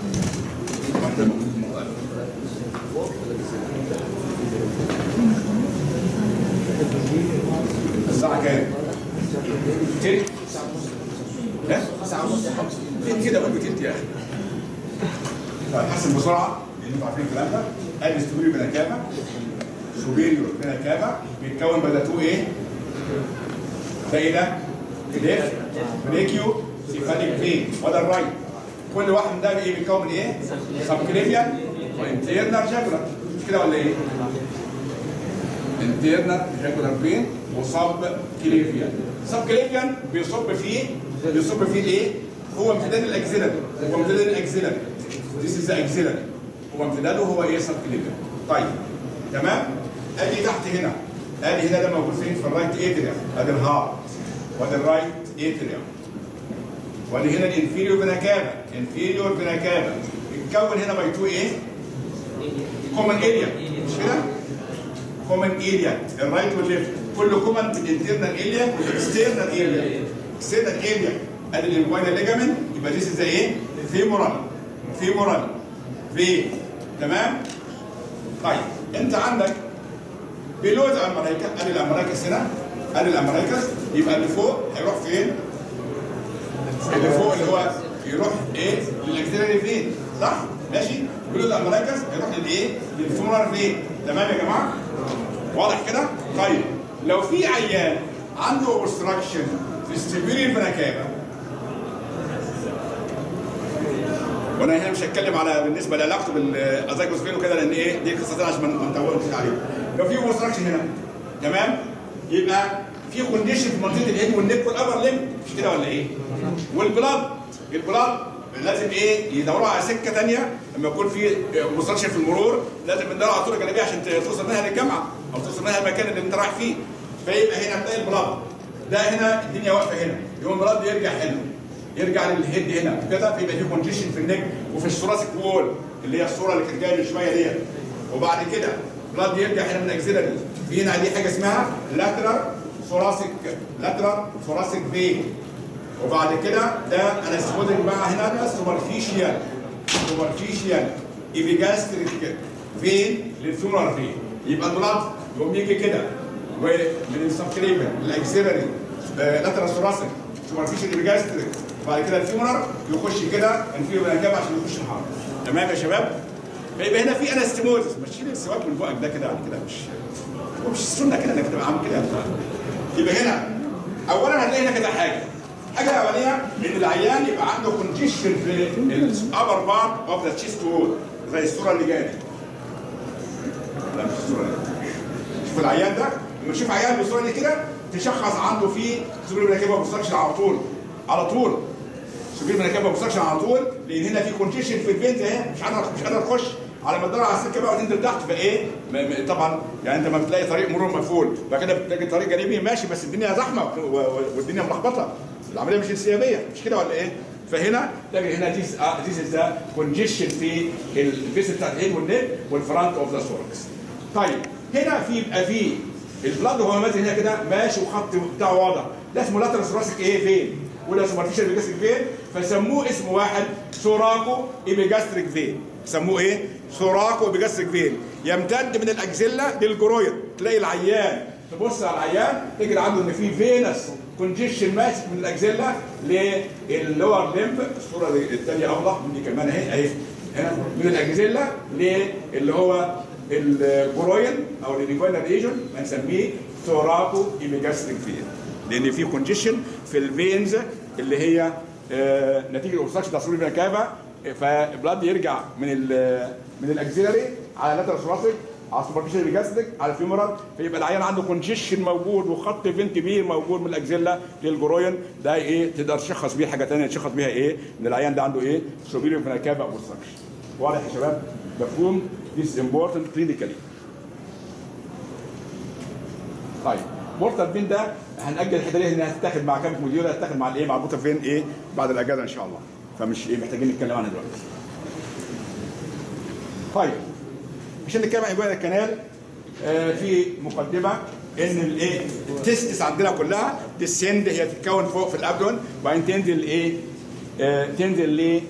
الساعة كام؟ تلت؟ ها؟ ساعة ونص فين كده قول تلت يا أخي طيب حسب بسرعة لأن انتوا عارفين الكلام ده ادي ستوري بنكابة سوبيريور بنكابة بيتكون بدل تو ايه؟ ده ايه ده؟ ليفت بريكيو سيفاليك فين وده الرايت كل واحد من ده بايه بيتكون من ايه؟ سبكليفيان وانترنال جاكولار مش كده ولا ايه؟ انترنال جاكولار فين وصب كليفيان صب كليفيان بيصب فيه بيصب فيه الايه؟ هو امتداد الاكزيلري هو امتداد الاكزيلري This is the axillary هو امتداده هو ايه صب كليفيان طيب تمام؟ ادي تحت هنا ادي هنا ده موجود فين في الرايت اتريا ادي الهارت وادي الرايت اتريا وادي هنا الانفيريور فينا كافا انفيريور فينا كافا اتكون هنا باي تو ايه؟ كومن اريا مش كده؟ كومن اريا الرايت والليفت كل كومن بالانترنال اريا والاكسترنال اريا اكسترنال اريا ادي الانجوينال ليجامنت يبقى دي زي ايه؟ فيمورال فيمورال في تمام؟ طيب انت عندك بيلو ذا امريكا ادي الامريكس هنا ادي الامريكس يبقى اللي فوق هيروح فين؟ اللي فوق اللي هو يروح ايه؟ للاكسلري فين صح؟ ماشي؟ بيلو ذا امريكس هيروح للايه؟ للفيمورال فين تمام يا جماعه؟ واضح كده؟ طيب لو في عيان عنده اوبستراكشن في السبيريال فيناكابا وانا هنا مش هتكلم على بالنسبه لعلاقته بالازايكوس فين وكده لان ايه دي قصتين عشان ما نطولش عليه لو في اوبستراكشن هنا تمام يبقى في كونديشن في منطقه الهيد والنيك والابر ليم مش كده ولا ايه؟ والبلاد البلاد لازم ايه يدوروا على سكه ثانيه لما يكون في اوبستراكشن في المرور لازم ندور على طرق جانبيه عشان توصل منها للجامعه او توصل منها المكان اللي انت رايح فيه فيبقى هنا تلاقي البلاد ده هنا الدنيا واقفه هنا يقوم البلاد يرجع هنا يرجع للهيد هنا كده فيبقى في كونجيشن في النك وفي الثوراسيك وول اللي هي الصوره اللي كانت جايه من شويه ديت وبعد كده بلاد يرجع هنا من اكسلري في هنا دي حاجه اسمها لاترال ثوراسيك لاترال ثوراسيك فين وبعد كده ده انا سبودنج بقى هنا ده سوبرفيشيال سوبرفيشيال ايبيجاستريك فين للفيمورال فين يبقى البلاد يقوم يجي كده ومن السبكريبل الاكسلري لاترال ثوراسيك سوبرفيشال ايبيجاستريك وبعد كده الفيمورال يخش كده انفيرو بالانجاب عشان يخش الحرب تمام يا شباب فيبقى هنا في انستيموزس مش شيل السواك من بقك ده كده يعني كده مش هو مش السنه كده انك تبقى عامل كده يبقى هنا اولا هتلاقي هنا كده حاجه الحاجه الاولانيه ان العيان يبقى عنده كونجيشن في الابر بارت اوف ذا تشيست وول زي الصوره اللي جايه دي لا مش الصوره دي شوف العيان ده لما تشوف عيان بالصوره دي كده تشخص عنده في سبيل مناكبه اوبستراكشن على طول على طول سبيل مناكبه اوبستراكشن على طول لان هنا في كونجيشن في الفينز اهي مش قادر مش قادر تخش على ما تدور على السكه بقى وتنزل تحت فايه م- م- طبعا يعني انت ما بتلاقي طريق مرور مقفول بعد كده بتلاقي طريق جانبي ماشي بس الدنيا زحمه و- و- والدنيا ملخبطه العمليه مش انسيابيه مش كده ولا ايه؟ فهنا تلاقي هنا ديس ديس از ذا كونجيشن في الفيس بتاعت الهيد والنيك والفرونت اوف ذا ثوركس طيب هنا في يبقى في البلاد وهو ماشي هنا كده ماشي وخط بتاعه واضح ده اسمه لاترال ثوراسيك ايه فين وده سوبرفيشال ايبيجاستريك فين فسموه اسم واحد سوراكو ايبيجاستريك فين سموه ايه سوراكو ايبيجاستريك فين يمتد من الاكزيلا للجرويد تلاقي العيان تبص على العيان تجد عنده ان في فينس كونجيشن ماسك من الاكزيلا للور ليمب الصوره دي- الثانيه اوضح من دي كمان اهي اهي هنا من الاكزيلا للي هو الجروين او الانيكوينال ريجون بنسميه ثوراكو ايميجاستريك فين لان في كونجيشن في الفينز اللي هي آه، نتيجه الاوبستراكشن بتاع السوليفينا كافا فالبلاد يرجع من ال من الاكزيلري على لاترال ثوراسيك على السوبرفيشال ريجاستريك على الفيمورال فيبقى العيان عنده كونجيشن موجود وخط فين كبير موجود من الاكزيلا للجروين ده ايه تقدر تشخص بيه حاجه ثانيه تشخص بيها ايه ان العيان ده عنده ايه سوبيريور فينا كافا اوبستراكشن واضح يا شباب مفهوم this is important clinically طيب بورتال فين ده هنأجل الحته دي انها هتتاخد مع كام موديول هتتاخد مع الايه مع بورتال فين ايه بعد الاجازه ان شاء الله فمش ايه محتاجين نتكلم عنها دلوقتي طيب عشان نتكلم عن جوه الكنال آه في مقدمه ان الايه التستس عندنا كلها تسند هي تتكون فوق في الابدون وبعدين تنزل ايه آه تنزل ل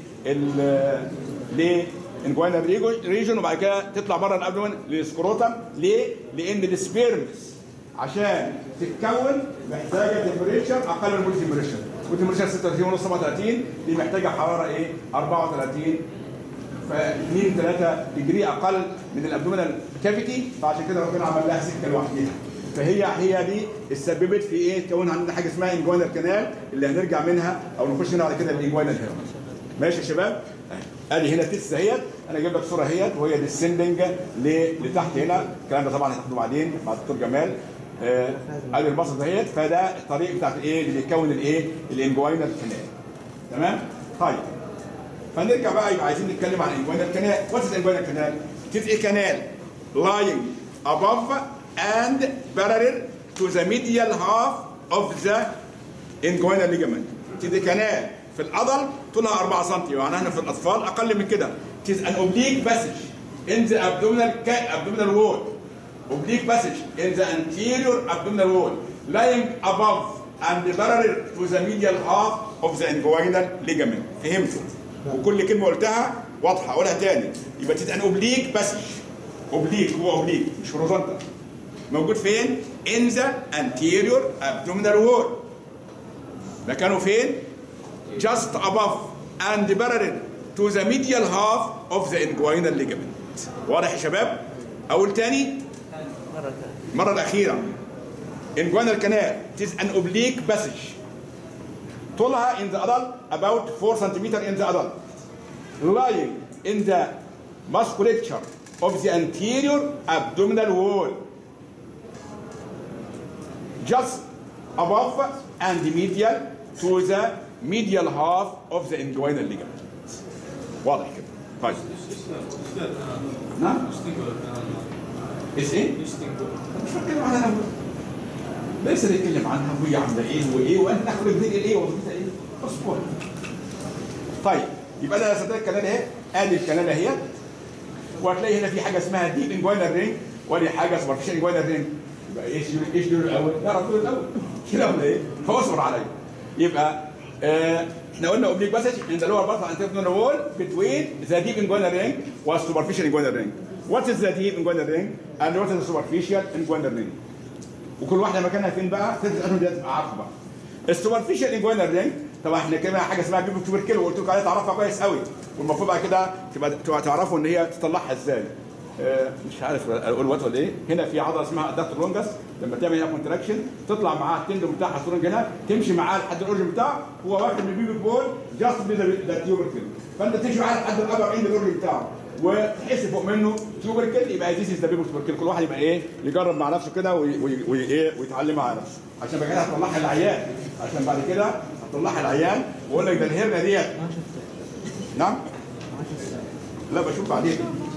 ل انجوانا ريجون وبعد كده تطلع بره الابدون للسكروتم ليه؟ لان السبيرمز عشان تتكون محتاجه تمبريتشر اقل من بودي تمبريتشر بودي تمبريتشر 36 ونص 37 دي محتاجه حراره ايه 34 ف 2 3 ديجري اقل من الابدومينال كافيتي فعشان كده ربنا عمل لها سكه لوحدها فهي هي دي سببت في ايه تكون عندنا حاجه اسمها انجوينال كانال اللي هنرجع منها او نخش منها بعد كده الانجوينال هيرم ماشي يا شباب ادي هنا تس اهيت انا جايب لك صوره اهيت وهي ديسندنج لتحت هنا الكلام ده طبعا هتاخده بعدين مع الدكتور جمال آه، ادي البصر دهيت فده الطريق بتاعت الايه اللي بيكون الايه الانجوينال كانال تمام طيب فنرجع بقى يبقى عايزين نتكلم عن انجوينال كانال وات از انجوينال كانال It is a canal lying above and parallel to the medial half of the inguinal ligament. It is a canal في العضل طولها 4 سم يعني احنا في الاطفال اقل من كده. It is an oblique passage in the abdominal ca- abdominal wall. Oblique passage in the anterior abdominal wall lying above and parallel to the medial half of the inguinal ligament. فهمتوا؟ وكل كلمه قلتها واضحه اقولها تاني يبقى تبقى ان اوبليك باسج اوبليك هو اوبليك مش هوريزونتال موجود فين؟ ان ذا انتيريور ابدومينال وول مكانه فين؟ just above and parallel to the medial half of the inguinal ligament واضح يا شباب؟ اقول تاني مرة ثانية المره الاخيره inguinal canal it is an oblique passage طولها in the adult about 4 centimeter in the adult lying in the musculature of the anterior abdominal wall just above and medial to the medial half of the inguinal ligament واضح كده طيب نعم ايش ايه؟ مش بتكلم عنها انا ليس نتكلم عنها وهي عامله ايه وايه وانا ناخد منين ايه وظيفتها ايه اصبر طيب يبقى انا رسمت لك الكنال اهي ادي الكنال اهي وهتلاقي هنا في حاجه اسمها ديب انجوينال رينج ودي حاجه سوبرفيشال انجوينال رينج يبقى ايش ايش دول الاول؟ نعرف دول الاول كده ولا ايه؟ فاصبر عليا يبقى آه، احنا قلنا اوبليك باسج ان ذا لور بارت عند the wall between the deep inguinal ring was superficial inguinal ring. What is the deep inguinal ring and what is the superficial inguinal ring? وكل واحده مكانها فين بقى؟ تدرس انهم دي تبقى عارفه بقى. السوبرفيشال انجوينال رينج طبعا احنا كده حاجه اسمها جيب توبركل وقلت لكم عليها تعرفها كويس قوي والمفروض بعد كده تبقى تبقى تعرفوا ان هي تطلعها ازاي. آه، مش عارف اقول وات ولا ايه هنا في عضله اسمها ادكتور لونجس لما تعمل هنا كونتراكشن تطلع معاها التندون بتاعها السورنج هنا تمشي معاه لحد الاورجن بتاعه هو واخد من البيبي بول جاست ذا تيوبركل فانت تمشي معاه لحد الابر عند الاورجن بتاعه وتحس فوق منه تيوبركل يبقى ذيس از ذا بيبي تيوبركل كل واحد يبقى ايه يجرب مع نفسه كده وي- وي- وايه ويتعلم مع نفسه عشان بعد كده هتطلعها العيان عشان بعد كده هتطلعها العيان واقول لك ده الهرنه ديت نعم لا بشوف بعدين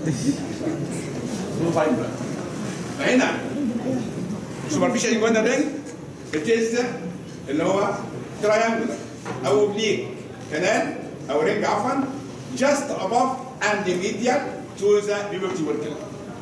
طيب هنا سوبرفيشال انجوينال رينج التيست اللي هو تراينجلر او اوبليك كنال او رينج عفوا just above and medial to the pubic tubercle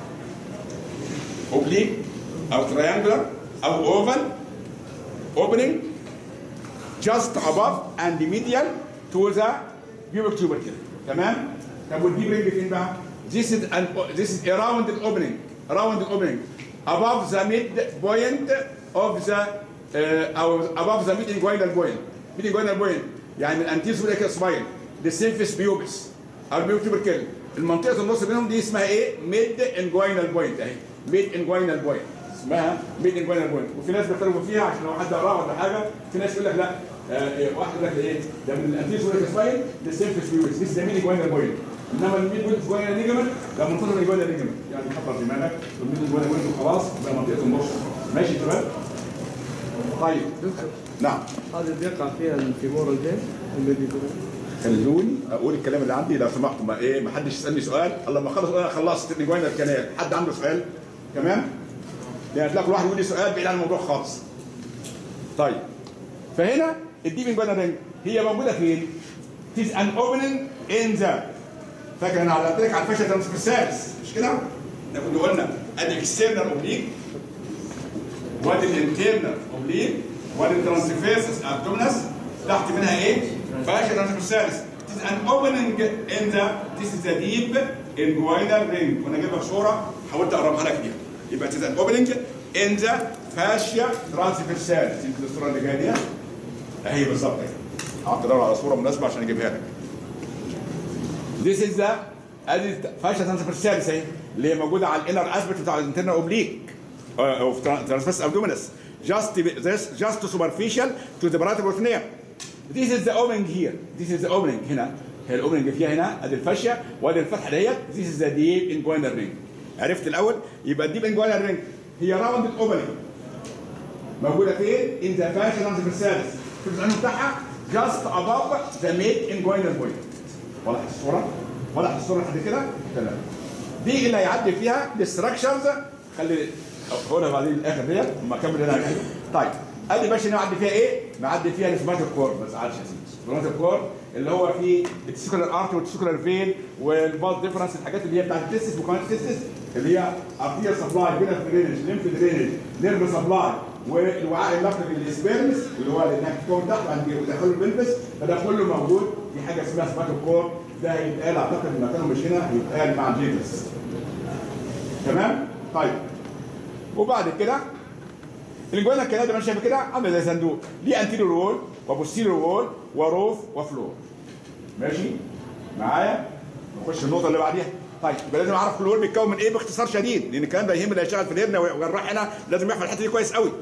oblique او triangular او oval opening just above and medial to the pubic tubercle تمام طب والديب رينج فين بقى this is an this is a rounded opening rounded opening above the mid point of the uh, او above the mid inguinal point mid inguinal point يعني من anterior superior spine the symphysis pubis او البيوبك tubercle المنطقه النص بينهم دي اسمها ايه ميد انجوينال بوينت اهي ميد انجوينال بوينت اسمها ميد انجوينال بوينت وفي ناس بيختلفوا فيها عشان لو حد قراها ولا حاجه في ناس يقول لك لا آه إيه، واحد يقول لك ايه ده من الانتيس ولا سباين للسيرفس فيوز دي ده ميد انجوينال بوينت انما الميد بوينت انجوينال ليجمنت ده منتظر انجوينال ليجمنت يعني كبر دماغك الميد انجوينال بوينت وخلاص ده منطقه النص ماشي يا شباب طيب نعم هذه بيقع فيها الفيمورال فين الميدي خلوني اقول الكلام اللي عندي لو سمحتوا ما ايه ما حدش يسالني سؤال الله ما خلص انا خلصت الانجوينال الكنال حد عنده سؤال تمام يعني هتلاقي كل واحد يقول لي سؤال بعيد عن الموضوع خالص طيب فهنا الديب انجوينال رينج هي موجوده فين؟ It is an opening in the فاكر انا علمت لك على الفاشل ترانسفيرسالس مش كده؟ احنا كنا قلنا ادي اكسترنال اوبليك وادي الانترنال اوبليك وادي الترانسفيرسس ابدومينس تحت منها ايه؟ فاشل ترانسفيرسالس It is an opening in the this is the deep inguinal ring وانا جايبها بصوره حاولت اقربها لك بيها يبقى it is an opening in the fascia transversalis يمكن الصوره اللي جايه دي اهي بالظبط اهي قعدت ادور على صوره مناسبه عشان اجيبها لك This is the ادي فاشا ترانسفيرساليس اهي اللي هي موجوده على الانر اسبكت بتاع الانترنال اوبليك اوف ترانسفيرس ابدومينس just this just superficial to the parietal peritoneum This is the opening here This is the opening هنا هي الاوبننج فيها هنا ادي الفاشيا وادي الفتحه ديت This is the deep inguinal ring عرفت الاول يبقى الديب inguinal ring هي راوند الاوبننج موجوده فين؟ in the fascia transversalis في العنوان بتاعها just above the mid inguinal point واضح الصوره؟ واضح الصوره لحد كده؟ تمام دي اللي هيعدي فيها الستراكشرز خلي هنا بعدين الاخر ديت اما اكمل هنا كده. طيب ادي باش نعدي فيها ايه؟ نعدي فيها السماتيك كور ما تزعلش يا سيدي السماتيك كور اللي هو فيه التسيكولار ارت والتسيكولار فين والباز ديفرنس الحاجات اللي هي بتاعت التستس وكمان التستس اللي هي ارتير سبلاي بينا درينج ليمف درينج نيرف سبلاي والوعاء اللفظي للسبيرمس اللي هو انك تكون تحت عند ودخله البلبس فده كله موجود في حاجه اسمها سماتيك كور ده هيتقال اعتقد مكانه مش هنا هيتقال مع الجينس تمام؟ طيب وبعد كده الجوانا الكلام ده ماشي شايف كده عامل زي صندوق ليه انتيريور وول وبوستيريور وول وروف وفلور ماشي معايا نخش النقطه اللي بعديها طيب يبقى لازم اعرف كل وول بيتكون من ايه باختصار شديد لان الكلام ده يهم اللي هيشتغل في الهرنه والجراح هنا لازم يحفظ الحته دي كويس قوي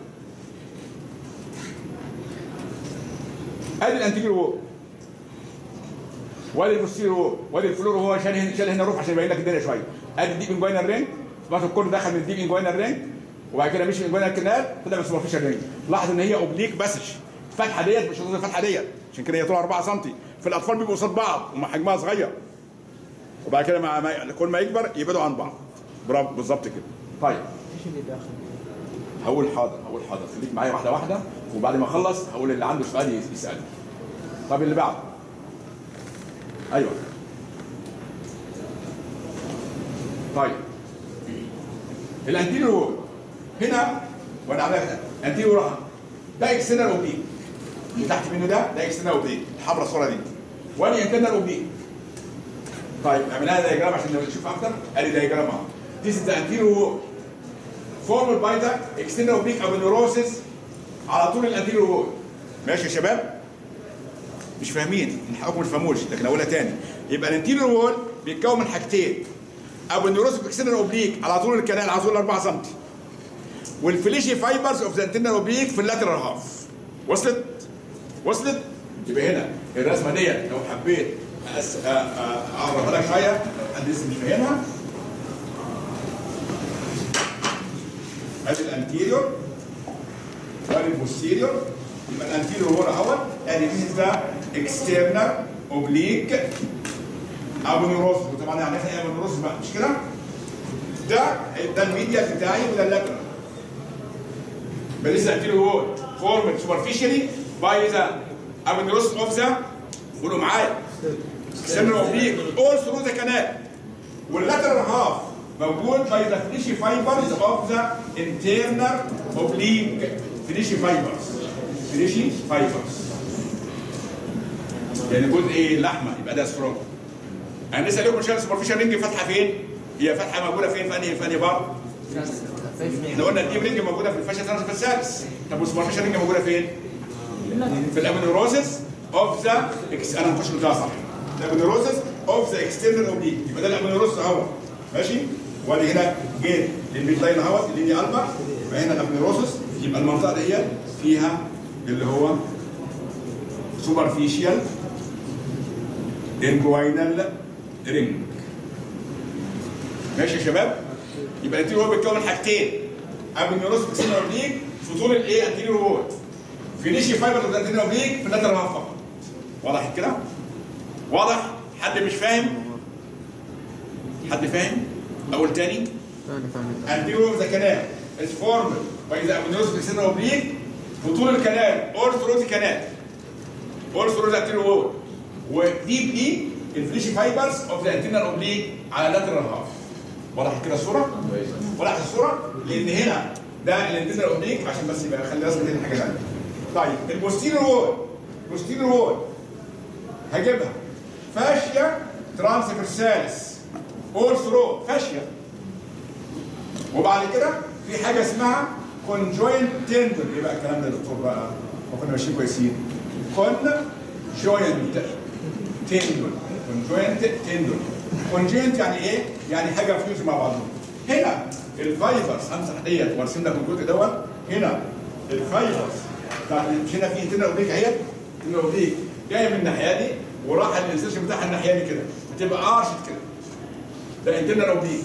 ادي الانتيريور وول وادي البوستيريور وول وادي الفلور وهو شال هنا شال هنا روف عشان يبين لك الدنيا شويه ادي الديب انجوينال رينج بعد الكل دخل من الديب انجوينال رينج وبعد كده مشي من انجوينال كنال طلع من السوبرفيشال رينج لاحظ ان هي اوبليك بسج الفتحه ديت مش قصاد الفتحه ديت عشان كده هي طولها 4 سم في الاطفال بيبقوا قصاد بعض وما حجمها صغير وبعد كده مع ما كل ما يكبر يبعدوا عن بعض برافو بالظبط كده طيب ايش اللي داخل؟ هقول حاضر هقول حاضر خليك معايا واحده واحده وبعد ما اخلص هقول اللي عنده سؤال يسالني طب اللي بعده ايوه طيب الانتيريور وول هنا وانا عاملها انتيريور وول ده اكسترنال اوبليك اللي تحت منه ده ده اكسترنال اوبليك الحمراء الصوره دي وادي انترنال اوبليك طيب اعملها دايجرام عشان نشوف اكتر ادي دايجرام اهو This is the anterior wall formed by the external oblique aponeurosis على طول الانتيريور وول ماشي يا شباب مش فاهمين من حقكم ما تفهموش لكن اقولها تاني يبقى الانتيريور وول بيتكون من حاجتين ابونيوروسيس اكسترنال اوبليك على طول الكنال على طول 4 سم والفليشي فايبرز اوف ذا انترنال اوبليك في اللاترال هاف وصلت وصلت يبقى هنا الرسمه ديت لو حبيت أس- أ- أ- اقربها لك شويه لو حد لسه مش فاهمها ادي الانتيريور وادي البوستيريور يبقى الانتيريور هو الاول ادي this is the external oblique ابونيوروسس وطبعا يعني ايه ابونيوروسس بقى مش كده؟ ده ده الميديا بتاعي وده اللاترال يبقى لسه انتيريور وول فورمد سوبرفيشالي باي ذا ابونيوروسس اوف ذا قولوا معايا external oblique all through the canal واللاترال هاف موجود باي ذا فينيشي فايبرز اوف ذا انترنال اوبليك فينيشي فايبرز فينيشي فايبرز يعني جزء ايه لحمه يبقى ده سترونج انا لسه لكم شايف سوبرفيشال رينج فاتحه فين؟ هي فاتحه موجوده فين في انهي في انهي بار؟ احنا قلنا الديب رينج موجوده في الفاشا ترانسفيرسالس طب والسوبرفيشال رينج موجوده فين؟ في الابنيروسس اوف ذا انا مش ده صح الابنيروسس اوف ذا اكسترنال اوبليك يبقى ده الابنيروسس اهو ماشي وادي هنا جيت للميد لاين اهوت اللينيا البا يبقى هنا الابنيروسس يبقى المنطقه دي فيها اللي هو سوبرفيشال انجوينال رينج ماشي يا شباب يبقى الانتيريور وول بيتكون من حاجتين ابنيروسس بيكسين اوبليك في طول الايه انتيريور وول فينيشي فايبر اوف انتيريور اوبليك في اللاترال هاف فقط واضح كده واضح حد مش فاهم حد فاهم اقول تاني ثاني ثاني anterior of the canal is formed by the aponeurosis of the external oblique في طول الكنال or through the canal or through the anterior wall وديبلي الفليشي فايبرز of the internal oblique على lateral half واضح كده الصوره؟ واضح الصوره؟ لان هنا ده الانترنال اوبليك عشان بس يبقى خلي راسنا دي حاجه ثانيه. طيب البوستيريور وول البوستيريور وول هجيبها فاشيا ترانسفيرساليس اول ثرو فاشيا وبعد كده في حاجه اسمها كونجوينت تندون ايه بقى الكلام ده يا دكتور بقى؟ هو كنا ماشيين كويسين كونجوينت تندون كونجوينت تندون كونجوينت يعني ايه؟ يعني حاجه فيوز مع بعضهم هنا الفايبرز امسح ديت وارسم لك الجزء دوت هنا الفايبرز بتاعت مش هنا في انترنال اوبليك اهي انترنال اوبليك جايه من الناحيه دي وراح الانسيشن بتاعها الناحيه دي كده بتبقى ارشد كده ده انترنال اوبليك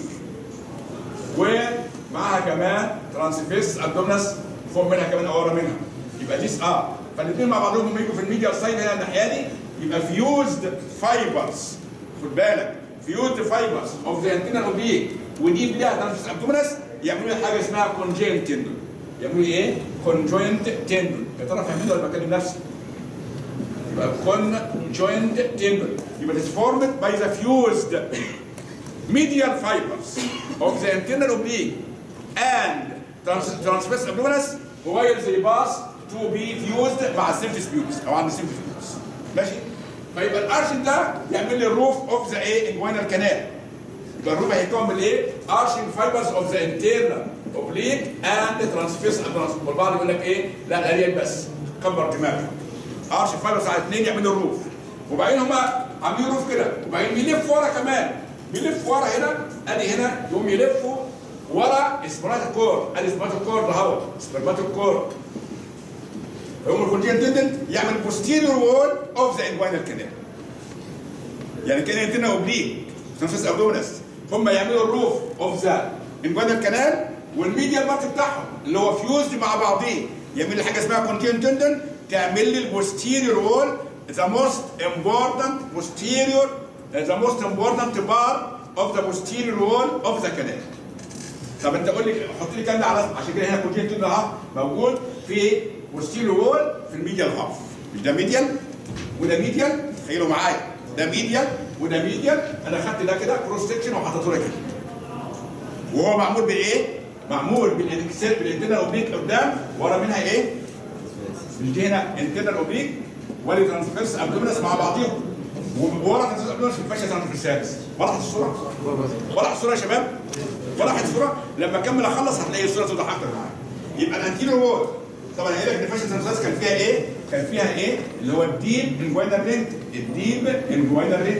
ومعاها كمان ترانسفيس ابدومنس فوق منها كمان او ورا منها يبقى ديس اه فالاثنين مع بعضهم هم يجوا في الميديا سايد هنا الناحيه دي يبقى فيوزد فايبرز خد بالك فيوزد فايبرز اوف ذا انترنال اوبليك ودي ليها ترانسفيس ابدومنس يعملوا لي حاجه اسمها كونجينت تندون يعملوا لي ايه؟ كونجوينت تندون يا ترى فاهمين ولا بكلم نفسي؟ يبقى conjoined tendon يبقى it is formed by the fused medial fibers of the internal oblique and trans- transverse abdominis while they pass to be fused مع السيمفيس بيوبس او عند السيمفيس بيوبس ماشي فيبقى الارشن ده يعمل لي الروف اوف ذا ايه انجوينال كانال يبقى الروف هيتكون من ايه؟ ارشن فايبرز اوف ذا انترنال اوبليك اند ترانسفيرس ابدومينس والبعض يقول لك ايه؟ لا الاريال بس كبر دماغك ارش فايبرز على اثنين يعملوا الروف وبعدين هما عاملين روف كده وبعدين بيلف ورا كمان بيلف ورا هنا ادي هنا يقوم يلفوا ورا سبرماتيك كور ادي سبرماتيك كور ده هو سبرماتيك كور يقوم الكونجين تندنت يعمل بوستيريور وول اوف ذا انجوينال كانال يعني كان ينتنا اوبليك تنفس ابدومينس هم يعملوا الروف اوف ذا انجوينال كانال والميديال بارت بتاعهم اللي هو فيوزد مع بعضيه يعمل لي حاجه اسمها كونتين تندن تعمل لي البوستيريور وول ذا موست امبورتنت بوستيريور ذا موست امبورتنت بار اوف ذا بوستيريور وول اوف ذا كانال طب انت قول لي حط لي كام ده على عشان كده هنا كونتين تندن اهو موجود في بوستيريور وول في الميديال هاف مش ده ميديال وده ميديال تخيلوا معايا ده ميديال وده ميديال انا خدت ده كده كروس سكشن وحطيته لك كده وهو معمول بالايه؟ معمول بالاكسل بالانترنال اوبليك قدام ورا منها ايه؟ مش دي هنا انترنال اوبليك ولي ترانسفيرس ابدومينس مع بعضيهم وورا ترانسفيرس ابدومينس في الفاشيا ترانسفيرسالس وضحت الصوره؟ وضحت الصوره يا شباب؟ وضحت الصوره؟ لما اكمل اخلص هتلاقي الصوره توضح اكتر معايا يبقى الانتيريور وول طبعا قايل لك ان الفاشيا ترانسفيرسالس كان فيها ايه؟ كان فيها ايه؟ اللي هو الديب انجوينال رينج الديب انجوينال رينج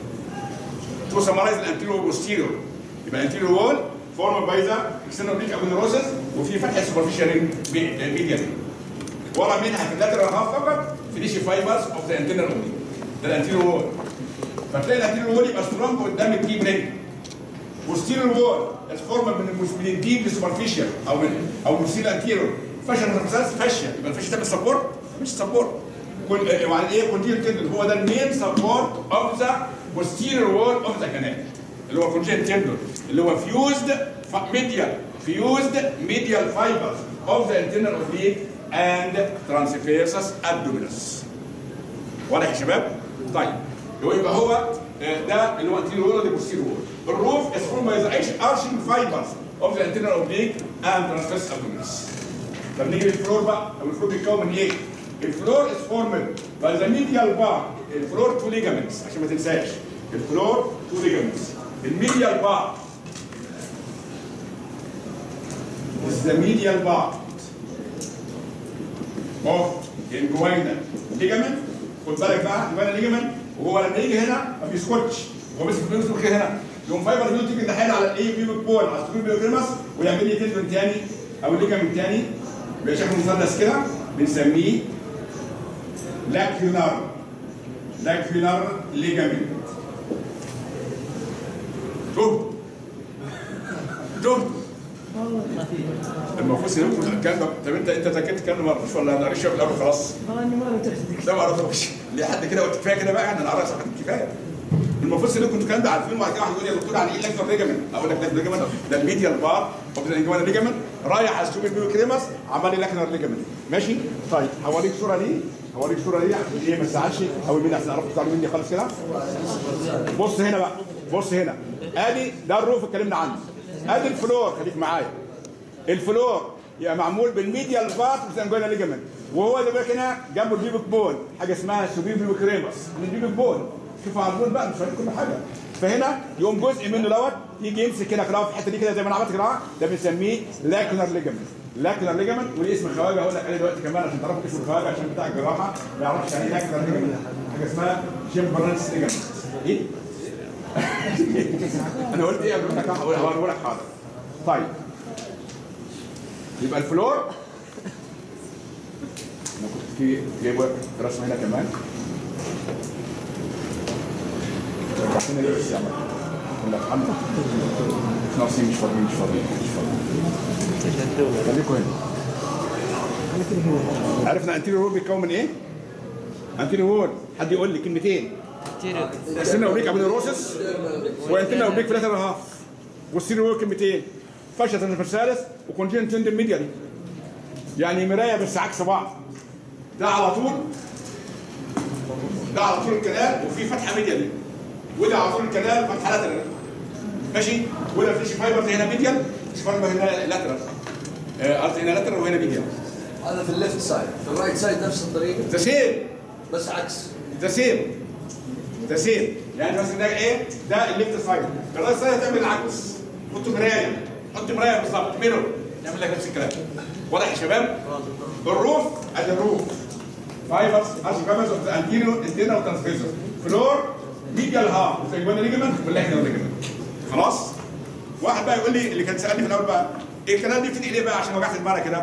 to summarize the anterior posterior يبقى anterior wall formed by the external oblique aponeurosis وفي فتحه superficial medial ورا منها في اللاترال هاف فقط فينيشي فايبرز اوف ذا انترنال اوبليك ده الانتيريور وول فتلاقي الانتيريور وول يبقى سترونج قدام الديب رينج posterior وول فورمد من المس- من الديب للسوبرفيشال او من او من السيل انتيريور فاشل فاشيا يبقى الفاشيا تعمل سبورت مش سبورت كل وعلى ايه كونتينيو تندن هو ده المين سبورت اوف ذا posterior wall اوف ذا كانال اللي هو كونتينيو تندن اللي هو فيوزد ميديال فيوزد ميديال فايبرز اوف ذا internal oblique and transversus abdominis واضح يا شباب؟ طيب هو يبقى هو آه، ده اللي هو anterior wall ده posterior wall الروف is formed by the arching fibers of the internal oblique and transversus abdominis طب نيجي للفلور بقى طب الفلور بيتكون من ايه؟ الفلور از فورمد باي ذا ميديال بار الفلور تو ليجامنتس عشان ما تنساش الفلور تو ليجامنتس الميديال بار is the medial part of inguinal ligament خد بالك بقى inguinal ligament وهو لما يجي هنا ما بيسكتش هو بس بيمسك كده هنا يقوم فايبر دول تيجي الناحيه على الايه بيبك بول على السكول بيوكريماس ويعمل لي تندون تاني او الليجامنت تاني بيبقى شكله مثلث كده بنسميه لاكيونار لاكيونار ليجامنت تهت تهت المفروض سيبكم الكلام ده طب انت انت ذاكرت الكلام ده مره مش ولا انا قريت الاول خلاص اه اني ما رتحت ده ما اعرفوش ليه حد كده قلت كفايه كده بقى احنا نعرف صح كفايه المفروض ان كنتوا الكلام ده عارفين وبعد كده واحد يقول لي يا دكتور يعني ايه لاكتور ليجامنت اقول لك لاكتور ليجامنت ده الميديال بار اوف ذا انجوانا ليجامنت رايح على السوبر بيو كريماس عمل لي لاكتور ليجامنت ماشي طيب هوريك صوره ليه هوريك صوره ليه عشان ايه ما تزعلش او مين عشان اعرف تزعلوا مني خالص كده بص هنا بقى بص هنا ادي ده الروف اتكلمنا عنه ادي الفلور خليك معايا الفلور يبقى معمول بالميديال بارت اوف ذا انجوانا ليجامنت وهو ده بقى هنا جنبه البيبك بون حاجه اسمها سوبيبيو كريماس من البيبك بون شوفوا على البون بقى مش فاهم كل حاجه فهنا يقوم جزء منه دوت يجي يمسك كده كده في الحته دي كده زي ما انا عملت كده ده بنسميه لاكونر ليجامنت لاكونر ليجامنت وليه اسم خواجه هقول لك عليه دلوقتي كمان عشان تعرفوا اسم الخواجه عشان بتاع الجراحه ما يعرفش يعني ايه لاكونر ليجامنت حاجه اسمها شيمبرانس ليجامنت ايه؟ انا قلت ايه قبل ما هقول هقول لك حاضر طيب يبقى الفلور انا كنت في جايب رسمه هنا كمان رجعتنا ليه بس يا عم ولا الحمد مش ناقصين مش فاضيين مش فاضيين مش فاضيين خليكم هنا عرفنا انتيريور وول بيتكون من ايه؟ انتيريور وول حد يقول لي كلمتين استنى اوريك ابنيروسس وانتنا اوريك فلاتر هاف والسيريور وول كلمتين فشل تنفسالس وكونجين تندم ميديالي يعني مرايه بس عكس بعض ده على طول ده على طول الكنال وفي فتحه ميديال وده على طول الكنال فتحه لاترال ماشي وده فيش فايبر هنا ميديال فيش فايبر هنا لاترال آه، قصدي هنا لاترال وهنا ميديال هذا في الليفت سايد في الرايت سايد نفس الطريقه ذا سيم بس عكس ذا سيم ذا سيم يعني مثلا ده ايه ده الليفت سايد الرايت سايد هتعمل العكس حط مرايه حط مرايه بالظبط ميرور يعمل لك نفس الكلام واضح يا شباب الروف ادي الروف فايبرز از فايبرز اوف ذا انتيريور انتيريور ترانسفيرسر فلور ميديال هاف زي جوانا ليجمنت ولا احنا ليجمنت خلاص واحد بقى يقول لي اللي كان سالني في الاول بقى ايه الكلام دي بتنقل ايه بقى عشان وجعت دماغك كده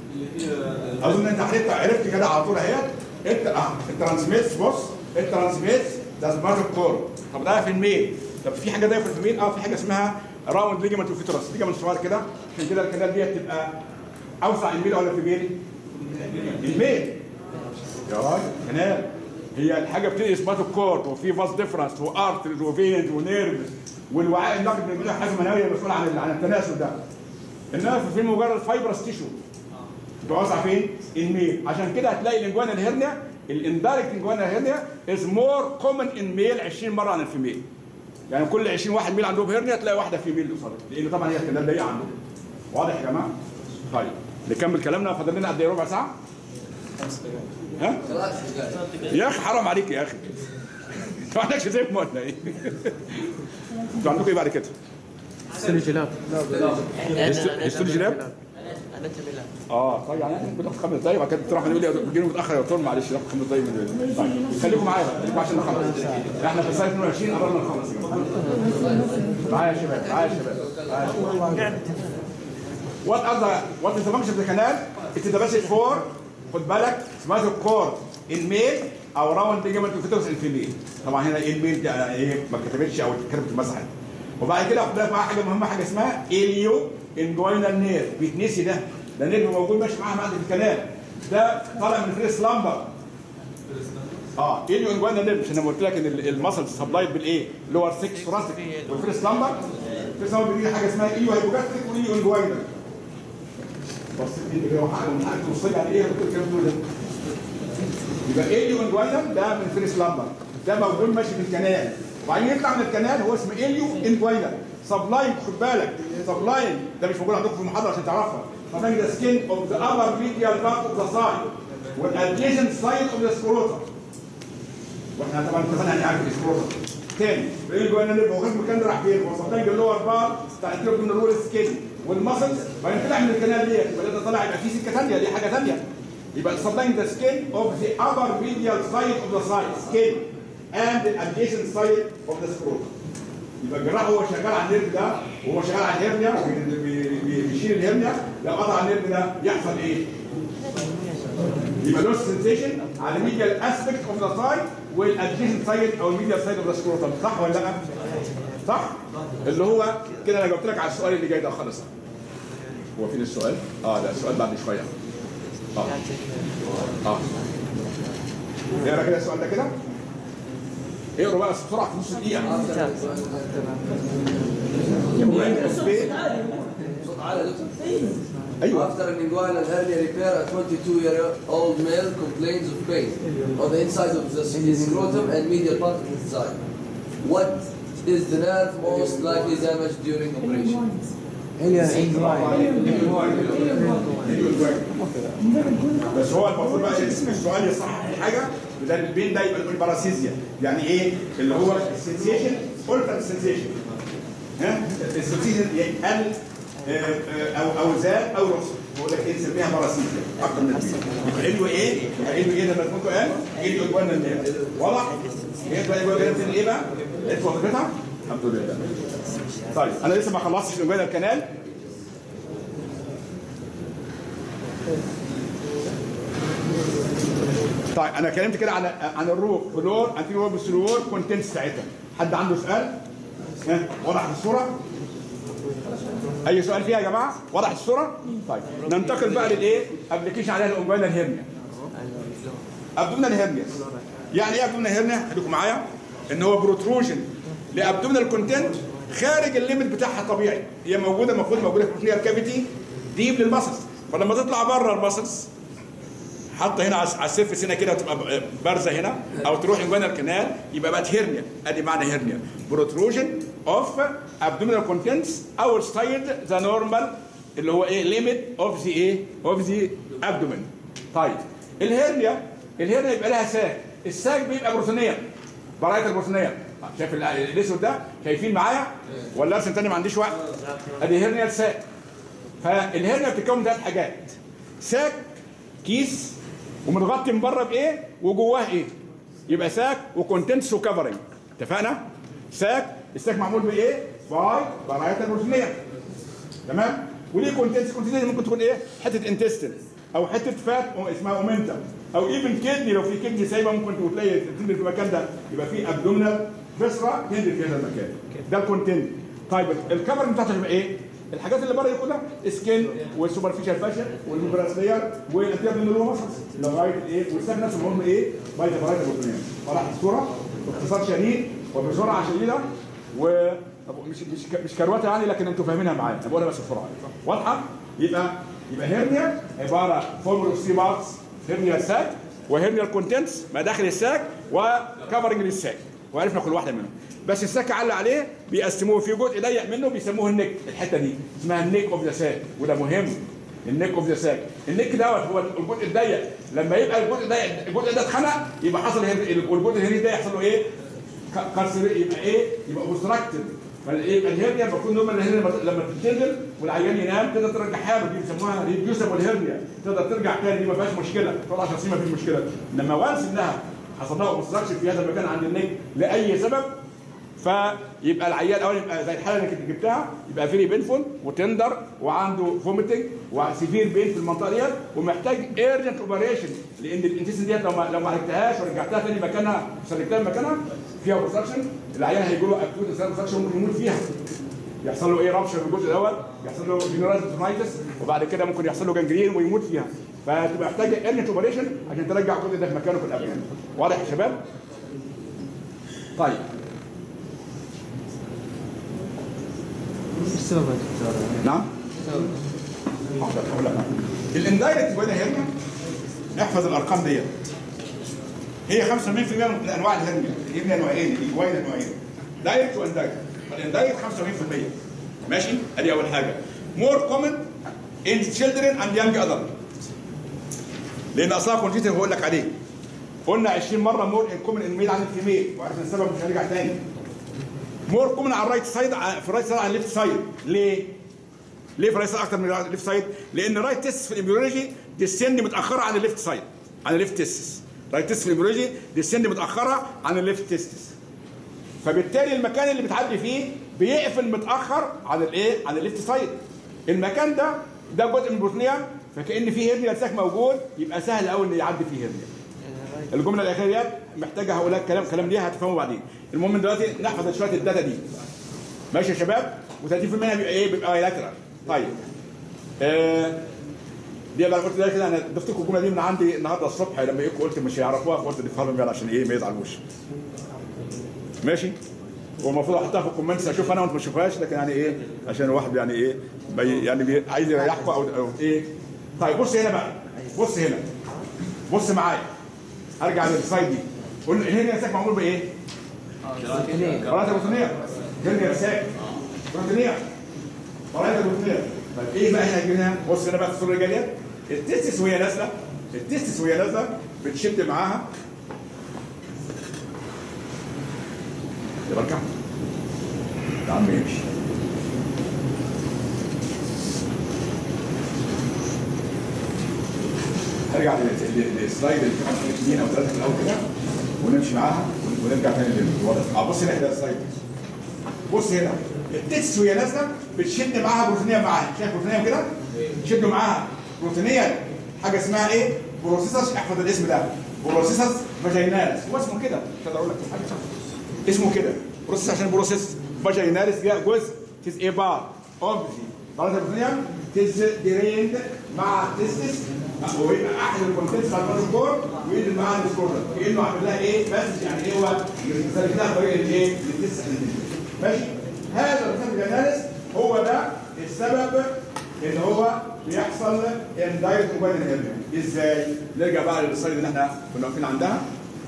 اظن انت عرفت عرفت كده على طول اهي انت اه الترانسميتس بص الترانسميتس ده سمارت كور طب ده في الميل طب في حاجه ده في الميل اه في حاجه اسمها راوند ليجمنت وفيترس ليجمنت صغير كده عشان كده الكنال دي تبقى اوسع الميل ولا في الميل؟ الميل يا راجل كنال هي الحاجه بتنقل سمارت كورد وفي فاس ديفرنس وارترز وفينز ونيرفز والوعاء النقد من الجزء حاجه منويه مسؤول عن عن التناسل ده انما في مجرد فايبرس تيشو بتوزع فين؟ الميل عشان كده هتلاقي الانجوانا الهرنيا الاندايركت انجوانا الهرنيا از مور كومن ان ميل 20 مره عن الفيميل يعني كل 20 واحد ميل عندهم هرنيا تلاقي واحده فيميل قصادها لان طبعا هي الكلام ضيقه عندهم واضح يا جماعه؟ طيب نكمل كلامنا فاضل لنا قد ايه ربع ساعه؟ ها؟ ثلاث دقائق يا اخي حرام عليك يا اخي ما عندكش زيكم ولا ايه؟ انتوا عندكم ايه بعد كده؟ هيستولوجي لاب هيستولوجي لاب؟ انا تمام اه طيب يعني بناخد خمس دقايق وبعد كده تروح يقول لي بيجيله متاخر يا دكتور معلش ناخد خمس دقايق من طيب خليكم معايا بقى خليكم عشان نخلص احنا في السنه 22 قررنا نخلص معايا يا شباب معايا يا شباب معايا يا شباب وات اذر وات از ذا فانكشن اوف ذا كانال اتس ذا باسج فور خد بالك سمعت الكور الميل او راوند ليجمنت فيتوس الفيميل طبعا هنا ايه الميل دي يعني ايه ما كتبتش او كتبت اتمسحت وبعد كده خد بالك بقى حاجه مهمه حاجه اسمها اليو انجوينال نير بيتنسي ده ده نير موجود ماشي معاها معدن الكلام ده طالع من فريس لامبر اه اليو انجوينال نير مش انا قلت لك ان المسل سبلايد بالايه؟ لور 6 ثوراسيك والفريس لامبر الفريس لامبر بيجي حاجه اسمها اليو هايبوجاستريك واليو انجوينال بص انت كده وحاجه من حاجه توصل يعني ايه بتقول الكلام ده يبقى اليو انجوينال ده من فريس لامبر ده موجود ماشي في الكنال وبعدين يطلع من الكنال هو اسمه اليو انجوينال سبلاين خد بالك سبلاين ده مش موجود عندكم في المحاضره عشان تعرفها سبلاين ده سكين اوف ذا upper medial part of the side والادجيشنت سايد اوف ذا سكروتا واحنا طبعا اتفقنا يعني عارف السكروتا تاني الانجوينال هو خد مكان راح فين هو سبلاين اللور بار بتاع التيوب من الرول سكين والمسلز بعدين طلع من الكنال ديت يبقى ده طلع يبقى في سكه ثانيه دي حاجه ثانيه يبقى supplying the skin of the upper medial side of the side skin and the adjacent side of the scrotum يبقى الجراح هو شغال على النيرف ده وهو شغال على الهرنيا بي- بي- بي- نشيل الهرنيا لو قطع النيرف ده يحصل ايه؟ يبقى لوس سنسيشن على الميديال اسبكت اوف ذا سايد والادجيسنت سايد او الميديال سايد اوف ذا سكروتم صح ولا لا؟ صح؟ اللي هو كده انا جاوبت لك على السؤال اللي جاي ده خالص هو فين السؤال؟ اه ده السؤال بعد شويه اه اه اقرا كده السؤال ده كده اقرا بقى بسرعه في نص دقيقه صوت عالي يا دكتور ايوه After an inguinal hernia repair, a 22-year-old male complains of pain on the inside of the scrotum and medial part of the side. What is the nerve most likely damaged during operation? هي انجواين بس هو المفروض بقى اسم السؤال يصحح في حاجه بدل البين ده يبقى نقول باراسيزيا يعني ايه اللي هو السنسيشن قلت السنسيشن ها السنسيشن يقل آه، آه، او او زاد او نقص بقول لك ايه نسميها باراسيزيا اكتر من البين يبقى قلوا ايه؟ يبقى قلوا ايه لما تكون قال قلوا جوانا الناس واضح؟ هي بقى جوانا الناس ايه بقى؟ لقيت وظيفتها؟ الحمد لله طيب انا لسه ما خلصتش جوانا الكنال طيب انا اتكلمت كده عن عن الروح فلور انتيريور بوستيريور كونتنت ساعتها حد عنده سؤال؟ ها واضح الصوره؟ اي سؤال فيها يا جماعه؟ واضح الصوره؟ طيب ننتقل بقى للايه؟ ابلكيشن عليها الاومباينال هيرنيا ابدومينال هيرنيا يعني ايه ابدومينال هيرنيا؟ خليكم معايا ان هو بروتروجن لابدومينال كونتنت خارج الليمت بتاعها طبيعي هي موجوده المفروض موجوده في الكلير كافيتي ديب للمسلز فلما تطلع بره المسلز حاطه هنا على على السيرفس هنا كده وتبقى بارزه هنا او تروح انجوانا الكنال يبقى بقت هيرنيا ادي معنى هيرنيا بروتروجن اوف ابدومينال كونتنتس اوتسايد ذا نورمال اللي هو ايه ليميت اوف ذا ايه اوف ذا ابدومين طيب الهيرنيا الهيرنيا يبقى لها ساك الساك بيبقى بروتينيه برايه البروتينيه شايف ال- الاسود ده شايفين معايا ولا ارسم تاني ما عنديش وقت ادي هيرنيا الساك فالهرنيا بتتكون من ثلاث حاجات ساك كيس ومتغطي من بره بايه وجواه ايه يبقى ساك وكونتنتس وكفرنج اتفقنا ساك الساك معمول بايه باي برايتا بروتينيه تمام وليه كونتنتس كونتنتس ممكن تكون ايه حته انتستين او حته فات اسمها اومنتا او ايفن كدني لو في كدني سايبه ممكن تلاقي تنزل في المكان ده يبقى في ابدومينال فيسرا تنزل في هذا المكان ده الكونتنت طيب الكفرنج بتاعته تبقى ايه الحاجات اللي بره دي كلها سكين والسوبرفيشال فاشل والميبراس لاير والانتير من ماسلز لغايه ايه والساك نفسه المهم ايه بايتا برايتا بروتينيه واضح الصوره باختصار شديد وبسرعه شديده و طب مش مش مش كروته يعني لكن انتوا فاهمينها معايا انا بقولها بس بسرعه واضحه يبقى يبقى هيرنيا عباره فورمول اوف سي بارتس هيرنيا ساك وهيرنيا الكونتنتس ما داخل الساك وكفرنج للساك وعرفنا كل واحده منهم بس الساك علق عليه بيقسموه في جزء ضيق منه بيسموه النك الحته دي اسمها النك اوف ذا ساك وده مهم النك اوف ذا ساك النك دوت هو الجزء الضيق لما يبقى الجزء ضيق الجزء ده اتخنق يبقى حصل هير- والجزء الهري ده يحصل له ايه؟ كسر يبقى ايه؟ يبقى اوبستراكتد فالايه الهرنيا المفروض ان هم الهرنيا لما- لما بتنزل والعيان ينام تقدر ترجع حاله دي بيسموها ريديوسبل هرنيا تقدر ترجع تاني دي ما فيهاش مشكله طول 10 سنين ما فيش مشكله انما وانس انها حصل لها اوبستراكشن في هذا المكان عند النك لاي سبب فيبقى العيان الاول يبقى زي الحاله اللي كنت جبتها يبقى فيري بينفول وتندر وعنده فوميتنج وسيفير بين في المنطقه ديت ومحتاج ايرجنت اوبريشن لان الانتستين ديت لو ما لو ما عالجتهاش ورجعتها تاني مكانها سلكتها مكانها فيها اوبستراكشن العيان هيجي له اكوت اوبستراكشن ممكن يموت فيها يحصل له ايه رابشر في الجزء دوت يحصل له جنراليتس وبعد كده ممكن يحصل له جنجرين ويموت فيها فتبقى محتاجه ايرجنت اوبريشن عشان ترجع الجزء ده في مكانه في الابيان واضح يا شباب؟ طيب ايش السبب يا دكتور؟ نعم حاضر هقول لك الاندايركت وين هيرنيا احفظ الارقام ديت هي 85% من انواع الهرنيا الهرنيا نوعين الاجوين نوعين دايركت واندايركت فالاندايركت 75% ماشي ادي اول حاجه مور كومن ان children اند يانج ادلت لان اصلها كونجيتال بقول لك عليه قلنا 20 مره مور ان كومن ان ميل عن الفيميل وعرفنا السبب مش هنرجع تاني مور كومن على الرايت سايد في الرايت سايد عن الليفت سايد ليه؟ ليه في الرايت سايد اكتر من الليفت سايد؟ لان الرايت تيست في الامبريولوجي ديسند متاخره عن الليفت سايد عن الليفت تيستس رايت تيست في الامبريولوجي ديسند متاخره عن الليفت تيستس فبالتالي المكان اللي بتعدي فيه بيقفل متاخر عن الايه؟ عن الليفت سايد المكان ده ده جزء من البروتينيه فكان في هرنيا ساك موجود يبقى سهل قوي ان يعدي فيه هرنيا الجمله الاخيره ديت محتاجه هقول لك كلام كلام ليها هتفهمه بعدين المهم دلوقتي نحفظ شويه الداتا دي ماشي يا شباب و30% بيبقى ايه بيبقى بايلاترال طيب آه دي بقى قلت ده كده انا ضفت لكم الجمله دي من عندي النهارده الصبح لما ايه قلت مش هيعرفوها فقلت نفهمهم يعني عشان ايه ما يزعلوش ماشي والمفروض احطها في الكومنتس اشوف انا وانت ما تشوفهاش لكن يعني ايه عشان الواحد يعني ايه بي يعني بي عايز يريحكم او, أو ايه طيب بص هنا بقى بص هنا بص معايا ارجع للسلايد دي قلنا هنا يا ساك معمول بايه؟ قراءة البطانية هنا يا ساك بطانية قراءة البطانية طيب ايه بقى هنا هنا بص هنا بقى في الصورة اللي جاية التستس وهي نازلة التستس وهي نازلة بتشد معاها يبقى ارجع يا عم يمشي هرجع لل- لل- للسلايد اللي كان فيه اثنين او ثلاثه في الاول كده ونمشي معاها ونرجع تاني للوضع اه بص هنا كده السلايد بص هنا التكس وهي نازله بتشد معاها بروتينيه معاها شايف بروتينيه كده؟ تشد معاها بروتينيه حاجه اسمها ايه؟ بروسيسس احفظ الاسم ده بروسيسس فاجيناليس هو اسمه كده مش هقدر اقول لك حاجه اسمه كده بروسيس عشان بروسيس فاجيناليس ده جزء تيز ايه بار اوبجي بعد البروتينيه تيز ديريند مع تيستس ويبقى احد الكونتنتس بتاع البروتوكول وينزل معاها الديسكوردر كانه عامل لها ايه بس يعني ايه هو يسلك لها طريق الايه؟ التست ماشي هذا الريسيرش اناليس هو ده السبب ان هو بيحصل اندايركت موبايل هيرنيا ازاي؟ نرجع بقى للسلايد اللي احنا كنا واقفين عندها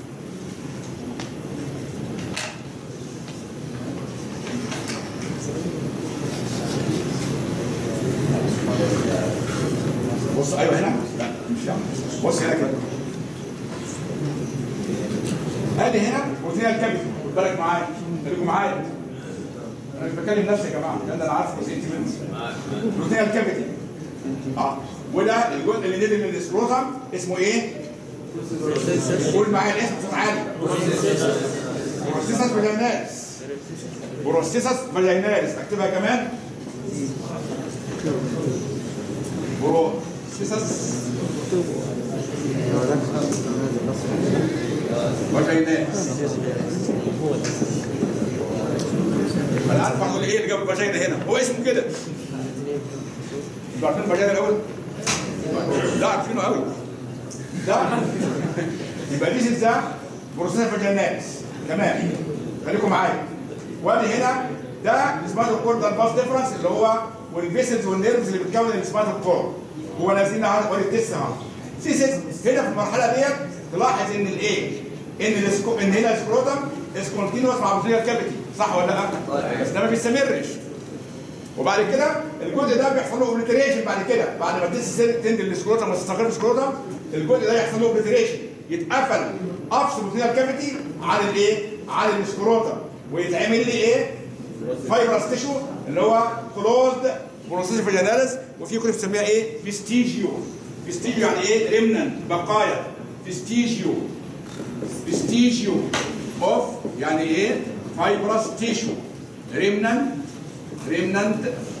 بص ايوه هنا لا مش يعني بص هنا كده ادي هنا روتينا الكبد خد بالك معايا خليكم معايا انا مش بكلم نفسي يا جماعه لان انا عارف جزئيتي منه روتينا الكبد اه وده الجزء اللي نزل من السكروتم اسمه ايه؟ قول معايا الاسم بصوت عالي بروسيسس فاجيناليس بروسيسس فاجيناليس اكتبها كمان بروسيسس فاجيناليس انا عارف هقول ايه اللي جاب الفاجينا هنا هو اسمه كده انتوا عارفين الفاجينا الاول؟ لا عارفينه قوي لا يبقى دي ده بروسيس فاجيناليس تمام خليكم معايا وادي هنا ده السباينال كورد باس ديفرنس اللي هو والفيسلز والنيرفز اللي بتكون السباينال كورد هو نازلين على وري التست اهو سيسس هنا في المرحله ديت تلاحظ ان الايه ان السكو ان هنا السكروتم از كونتينوس مع بروتينال كافيتي صح ولا لا؟ بس ده ما بيستمرش وبعد كده الجزء ده بيحصل له اوبليتريشن بعد كده بعد ما التست تنزل السكروتم وتستقر السكروتم الجزء ده يحصل له اوبليتريشن يتقفل افصل بروتينال كافيتي على الايه؟ على السكروتم ويتعمل لي ايه؟ فايبرس تيشو اللي هو كلوزد بروسيس فاجيناليس وفي كنا بنسميها ايه؟ فيستيجيو فيستيجيو يعني ايه؟ ريمننت بقايا فيستيجيو فيستيجيو اوف يعني ايه؟ فايبرس تيشو ريمننت ريمننت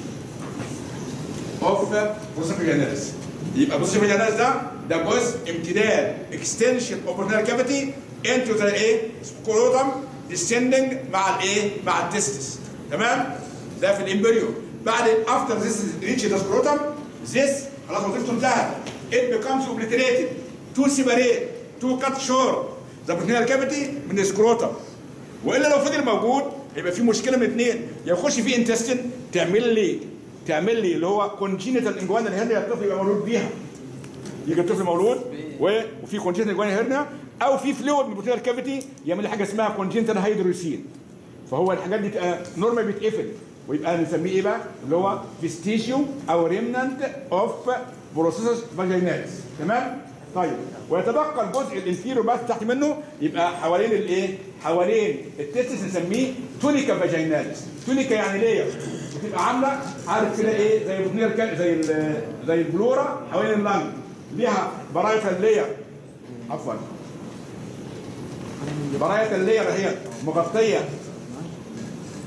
اوف بروسيس فاجيناليس يبقى بروسيس فاجيناليس ده ده جزء امتداد اكستنشن اوف بروتينال كافيتي انتو ذا ايه؟ سكروتم ديسندنج مع الايه؟ مع التستس تمام؟ ده في الامبريو بعد افتر ذيس ريتش ذا سكروتم ذيس خلاص وظيفته انتهت it becomes obliterated to separate to cut short the peritoneal cavity من السكروتم والا لو فضل موجود هيبقى في مشكله من اثنين يا يخش فيه انتستين تعمل لي تعمل لي اللي هو كونجينيتال انجوانا الهرنيا الطفل يبقى مولود بيها يجي الطفل مولود و- وفي كونجنتال جواني هيرنيا او في فلويد من البروتينال كافيتي يعمل لي حاجه اسمها كونجنتال هيدروسين فهو الحاجات دي تبقى نورمال بيتقفل ويبقى نسميه ايه بقى؟ اللي هو فيستيشيو او ريمننت اوف بروسيسس فاجيناليس تمام؟ طيب ويتبقى الجزء الانفيريور بس تحت منه يبقى حوالين الايه؟ حوالين التستس نسميه تونيكا فاجيناليس تونيكا يعني ليه؟ بتبقى عامله عارف كده ايه زي البروتينال كا- زي ال- زي البلورا حوالين اللنج ليها برايتال لير عفوا برايتال لير هي مغطيه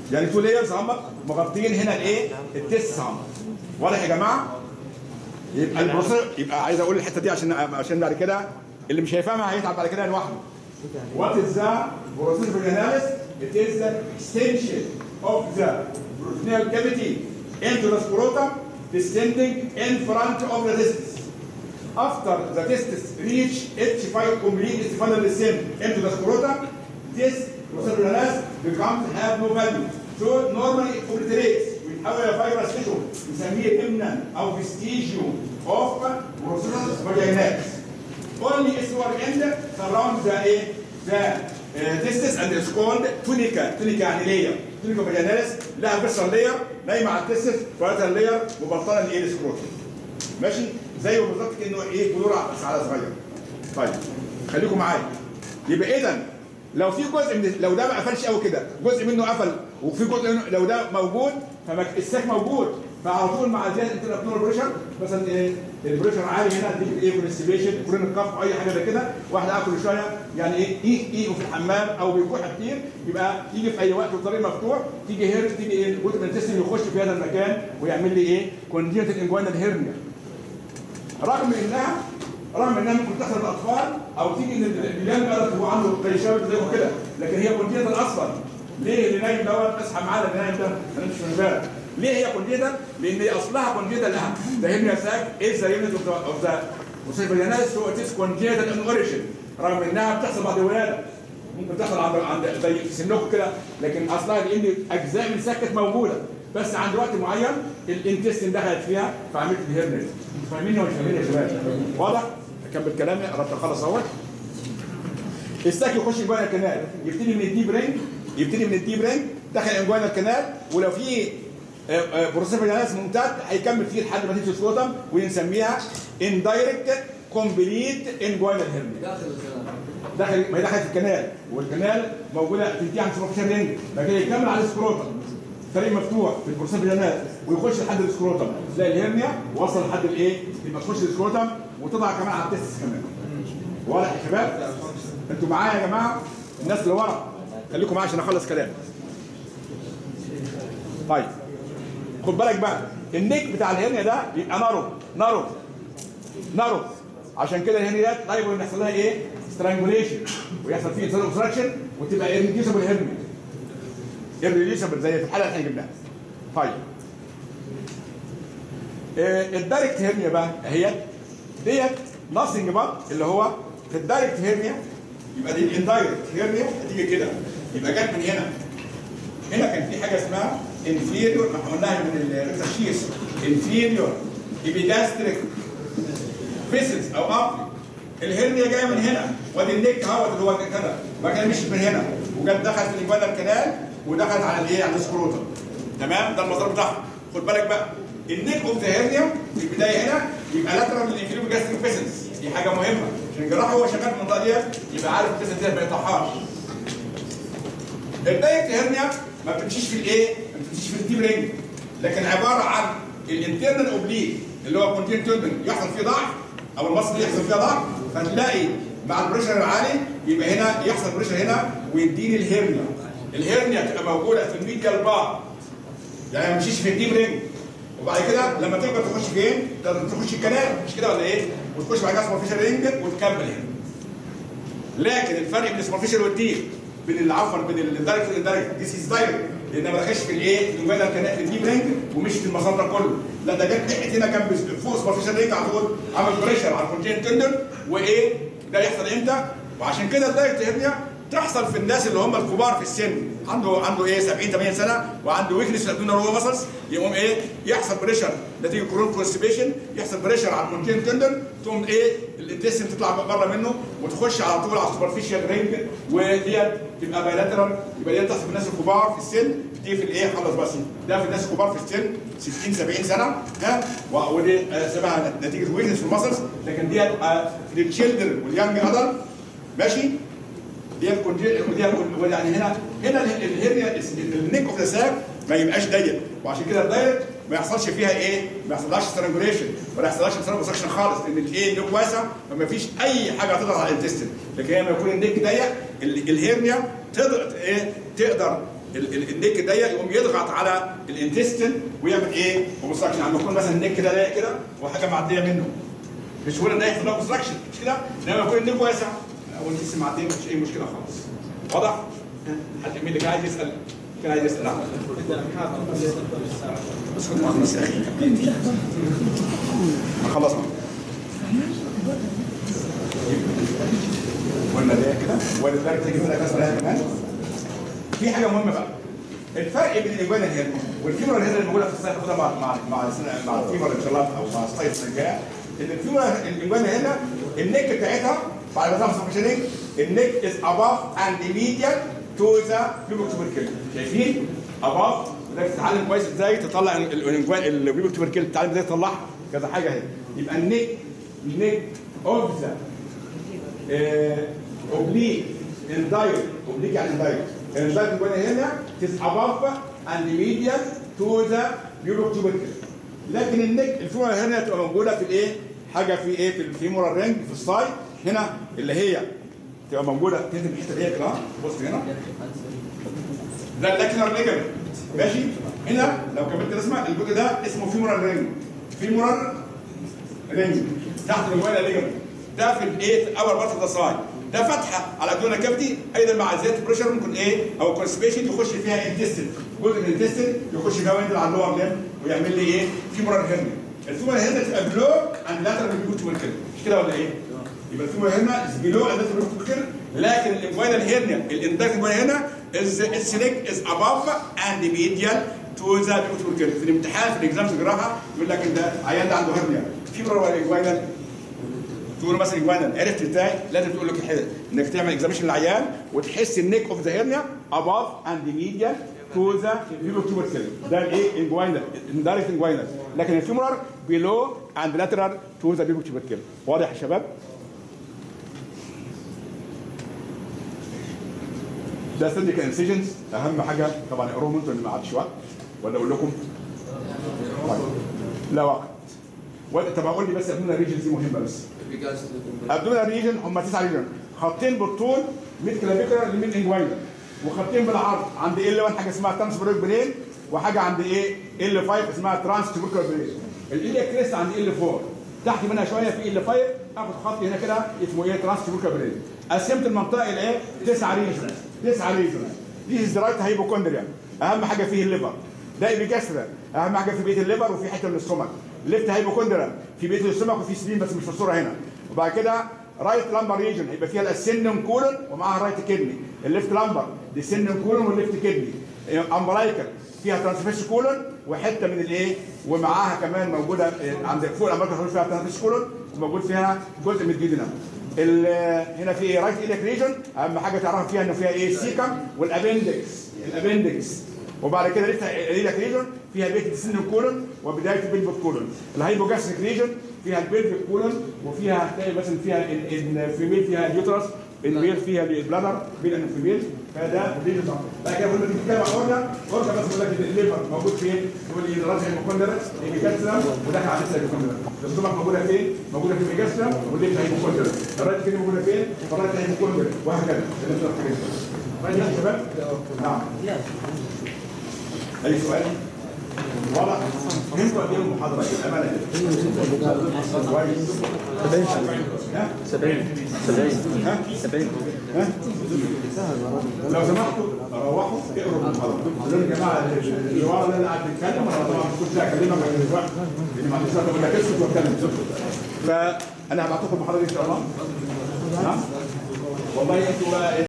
يعني تو لايرز هم مغطيين هنا الايه التست هم واضح يا جماعه يبقى البروسيس يبقى عايز اقول الحته دي عشان عشان بعد كده اللي مش هيفهمها هيتعب بعد كده لوحده What is the process of analysis? It is the extension of the peritoneal cavity into the scrotum descending in front of the testis. After the testis reach its final complete its final descent into the scrotum, this process of analysis becomes have no value. So normally it obliterates بيتحول الى فايبرس تيشو نسميه امنا او فيستيجيو اوف بروسيس فاجيناليس only its work end surround the ايه the uh, testis and is called tunica tunica يعني layer tunica vaginalis لها فيرسال layer نايمه على التستس فلاتر layer مبطنه لايه السكروتوم ماشي زيه بالظبط كانه ايه جذور بس على صغير طيب خليكم معايا يبقى اذا لو في جزء من لو ده ما قفلش قوي كده جزء منه قفل وفي جزء منه لو ده موجود فالساك موجود فعلى طول مع زياده الانترنال بريشر مثلا ايه البريشر عالي هنا تيجي ايه كونستيبيشن كورين الكف او اي حاجه زي كده واحد قاعد كل شويه يعني ايه ايه ايه في الحمام او بيكح كتير يبقى يجي في اي وقت والطريق مفتوح تيجي هير تيجي ايه الجزء من الجسم يخش في هذا المكان ويعمل لي ايه كونجيتال انجوينال هيرنيا رغم انها رغم انها ممكن تحصل للاطفال او تيجي ان اليانج ادلت هو عنده قيشاوي زي ما كده لكن هي كونجيتال اصلا ليه اللي نايم دوت اصحى معاه اللي نايم ده انا مش من بالك ليه هي كونجيتال؟ لان هي اصلها كونجيتال لها ده هي ساك ايه ذا يونت اوف ذا مصيبه سو اتس كونجيتال ان اوريجن رغم انها بتحصل بعد الولاده ممكن تحصل عند عند زي في سنكم كده لكن اصلها لان اجزاء من الساك كانت موجوده بس عند وقت معين الانتستين دخلت فيها فعملت الهرنس فاهميني ولا مش فاهميني يا شباب؟ واضح؟ اكمل كلامي قربت اخلص اهوت الساك يخش جوه الكنال يبتدي من الديب رينج يبتدي من الديب رينج دخل انجوانا الكنال ولو في بروسيس فاجيناليس ممتد هيكمل فيه لحد ما تيجي سكوتم ونسميها اندايركت كومبليت انجوانا هيرنيا داخل الكلام دخل ما هي دخلت الكنال والكنال موجوده تنتهي عند 17 رينج بعد كده يكمل على السكروتم طريق مفتوح في البروسيس فاجيناليس ويخش لحد السكروتم تلاقي الهرنيا وصل لحد الايه؟ يبقى تخش السكروتم وتطلع كمان على التستس كمان واضح يا شباب؟ انتوا معايا يا جماعه؟ الناس اللي ورا خليكم معايا عشان اخلص كلام طيب خد بالك بقى النيك بتاع الهرنيا ده بيبقى نارو نارو نارو عشان كده الهرنيا ديت طيب ان يحصل لها ايه؟ سترانجوليشن ويحصل فيه انسان اوبستراكشن وتبقى irreducible هرنيا irreducible زي في الحلقه اللي احنا جبناها طيب آه، الدايركت هيرنيا بقى اهي ديت ناثينج بقى اللي هو في الدايركت هيرنيا يبقى دي الاندايركت هيرنيا هتيجي كده يبقى جت من هنا هنا كان في حاجه اسمها انفيريور ما احنا قلناها من التشخيص انفيريور ايبيجاستريك فيسلز او ابلي الهرنيا جايه من هنا وادي النيك اهوت اللي هو كده وبعد كده مشيت من هنا وجت دخلت في الانجوانا الكنال ودخلت على الايه على السكروتم تمام ده المسار بتاعها خد بالك بقى النيك اوف ذا هيرنيا في البدايه هنا يبقى لاترال للانفيريور جاستريك فيسلز دي حاجه مهمه عشان الجراح هو شغال في المنطقه ديت يبقى عارف الفيسلز ديت ما يقطعهاش الدايركت هيرنيا ما بتمشيش في الايه؟ ما بتمشيش في الديب رينج لكن عباره عن الانترنال اوبليك اللي هو كونتين تندن يحصل فيه ضعف او المصل دي يحصل فيها ضعف فتلاقي مع البريشر العالي يبقى هنا يحصل بريشر هنا ويديني الهرنيا الهرنيا تبقى موجوده في الميديال بار يعني ما تمشيش في الديب رينج وبعد كده لما تكبر تخش فين؟ تقدر تخش الكنال مش كده ولا ايه؟ وتخش بعد كده سوبرفيشال رينج وتكمل هنا لكن الفرق بين السوبرفيشال والديب بين عفوا بين الدايركت والاندايركت ديس از دايركت لان ما دخلش في الايه؟ في الجوانا الكنال في الديب رينج ومش في المسار ده كله لا ده جت ناحيه هنا كان بس- فوق سوبرفيشال رينج على طول عمل بريشر على الكونتين تندن وايه؟ ده يحصل امتى؟ وعشان كده الدايركت هيرنيا تحصل في الناس اللي هم الكبار في السن عنده عنده ايه 70 80 سنه وعنده ويكنس في الابدومينال رو مسلز يقوم ايه يحصل بريشر نتيجه كورون كونستيبيشن يحصل بريشر على الكونتين تندن تقوم ايه الانتستين تطلع بره منه وتخش على طول على السوبرفيشال رينج وديت تبقى بايلاترال يبقى ديت تحصل في الناس الكبار في السن دي في الايه خلص بس ده في الناس الكبار في السن 60 70 سنه ها و- ودي آه، سببها نتيجه ويكنس في المسلز لكن ديت آه، في التشيلدرن واليانج ادلت ماشي دي الكونجي ودي ال- يعني هنا هنا ال- الهرنيا النيك اوف ذا ساك ما يبقاش ضيق وعشان كده الدايركت ما يحصلش فيها ايه؟ ما يحصلهاش سترانجوليشن ولا يحصلهاش سترانجوليشن خالص لان الايه النيك واسع فما فيش اي حاجه هتضغط على الانتستين لكن لما يكون النيك ضيق ال- الهرنيا تقدر ايه؟ تقدر ال- ال- النك ضيق يقوم يضغط على الانتستين ويعمل ايه؟ اوبستراكشن يعني يكون مثلا النك ده ضيق كده وحاجه معديه منه بسهوله ضيق في اوبستراكشن مش كده؟ انما يكون النك واسع او الجسم معديه مفيش اي مشكله خالص واضح؟ حد مين اللي كان عايز يسال؟ كان عايز يسال نعم. بس كنت مخلص يا اخي ما خلصنا قلنا ده كده ولذلك تيجي لك اسمها كمان في حاجه مهمه بقى الفرق بين الاجوانا هنا والفيمورال هنا اللي موجوده في السايت خدها مع مع مع السنة- مع الفيمورال ان شاء الله او مع السايت السنه الجايه ان الفيمورال الاجوانا هنا النك بتاعتها بعد ما تعمل سبشنينج النك از اباف اند ميديال تو ذا بيبوك تبركل شايفين؟ اباف وده تتعلم كويس ازاي تطلع البيبوك تبركل تتعلم ازاي تطلعها كذا حاجه اهي يبقى النك النك اوف ذا اوبليك اندايركت اوبليك يعني اندايركت الاندايركت جوانا هنا تس اباف اند ميديال تو ذا بيوبك توبركل لكن النك الفيمورال هنا تبقى موجوده في الايه؟ حاجه في ايه؟ في الفيمورال رينج في السايد هنا اللي هي تبقى موجوده تنزل الحته دي كده بص هنا ده اللاكنر ليجمنت ماشي هنا لو كملت الرسمه الجزء ده اسمه فيمورال رينج فيمورال رينج تحت الموبايل ليجمنت ده في الايه في الاول بارت اوف ذا سايد ده فتحه على الدونا كافيتي ايضا مع زياده بريشر ممكن ايه او كونسبيشن يخش فيها انتستين جزء من الانتستين يخش فيها وينزل على اللور ليم ويعمل لي ايه فيمورال هيرنيا الفيمورال هيرنيا تبقى بلو اند لاترال بيوت كده مش كده ولا ايه؟ يبقى الفيمورال هيرنيا از بلو اند لاترال بيوت كده لكن الانفاينال هيرنيا الاندكت هنا از اتس ليج از اباف اند ميديال تو ذا بيوت كده في الامتحان في الاكزام الجراحه يقول لك انت عيان ده عنده هيرنيا فيمورال ولا انفاينال تقول له مثلا جوانا عرفت ازاي لازم تقول لك الحته انك تعمل اكزاميشن للعيان وتحس النيك اوف ذا هيرنيا اباف اند ميديال تو ذا بيبوك توبر سيل ده الايه انجوينال اندايركت انجوينال لكن الفيمورال بيلو اند لاترال تو ذا بيبوك توبر سيل واضح يا شباب ده سندك انسيجنز اهم حاجه طبعا اقروهم انتوا اللي ما عادش وقت ولا اقول لكم طيب. لا وقت ولا- طب اقول لي بس ابننا الريجنز دي مهمه بس With regards to the ابدومينال ريجن هم تسعه ريجن خطين بالطول ميد كلافيكولار لميد انجوينال وخطين بالعرض عند ال 1 حاجه اسمها ترانسفيرال برين وحاجه عند ايه ال 5 اسمها ترانس تيبوكال برين الاليا كريست عند ال 4 تحت منها شويه في ال 5 اخد خط هنا كده اسمه ايه ترانس تيبوكال برين قسمت المنطقه الى ايه تسعه ريجن تسعه ريجن دي از رايت هايبوكوندريا اهم حاجه فيه الليفر ده ايبيجاسترا اهم حاجه في بيت الليفر وفي حته من الاستومك ليفت هايبوكوندريا في بيت الاستومك وفي سليم بس مش في الصوره هنا وبعد كده رايت لامبر ريجن هيبقى فيها السنم كولون ومعاها رايت كدني الليفت لامبر دي سنم كولون والليفت كدني امبرايكال فيها ترانسفيرس كولون وحته من الايه ومعاها كمان موجوده آه، عند فوق الامريكا فيها ترانسفيرس كولون وموجود فيها جزء من الجدنم ال- هنا في ايه رايت ايدك ريجن اهم حاجه تعرف فيها انه فيها ايه سيكم والابندكس الابندكس وبعد كده لسه ايدك ريجن فيها بيت السن كولون وبدايه البلفيك كولون الهايبوجاستريك ريجن فيها البلفيك كولون وفيها هتلاقي مثلا فيها الفيميل فيها اليوترس الميل فيها البلادر بين الفيميل فده ريجن صح بعد كده لما تتكلم عن اورجا اورجا بس بقول لك الليفر موجود فين؟ يقول لي الراس هيموكوندرس ايبيكاسترا وداخل على لسه هيموكوندرس الاستومك موجوده فين؟ موجوده في الايبيكاسترا والليفر هيموكوندرس الرايت كده موجوده فين؟ الرايت هيموكوندرس وهكذا اللي انتوا محتاجينه. رايت يا شباب؟ نعم اي سؤال؟ واضح؟ انتوا قد ايه المحاضره دي الامانه كويس ها؟ 70 70 ها؟ 70 ها؟ لو سمحتوا روحوا اقروا المحاضره قولوا لي يا جماعه اللي ورا ده اللي قاعد بيتكلم انا طبعا ما كنتش هكلمك عشان الوقت لان ما عنديش وقت اقول لك اسكت واتكلم فانا هبعت لكم المحاضره دي ان شاء الله نعم والله انتوا بقى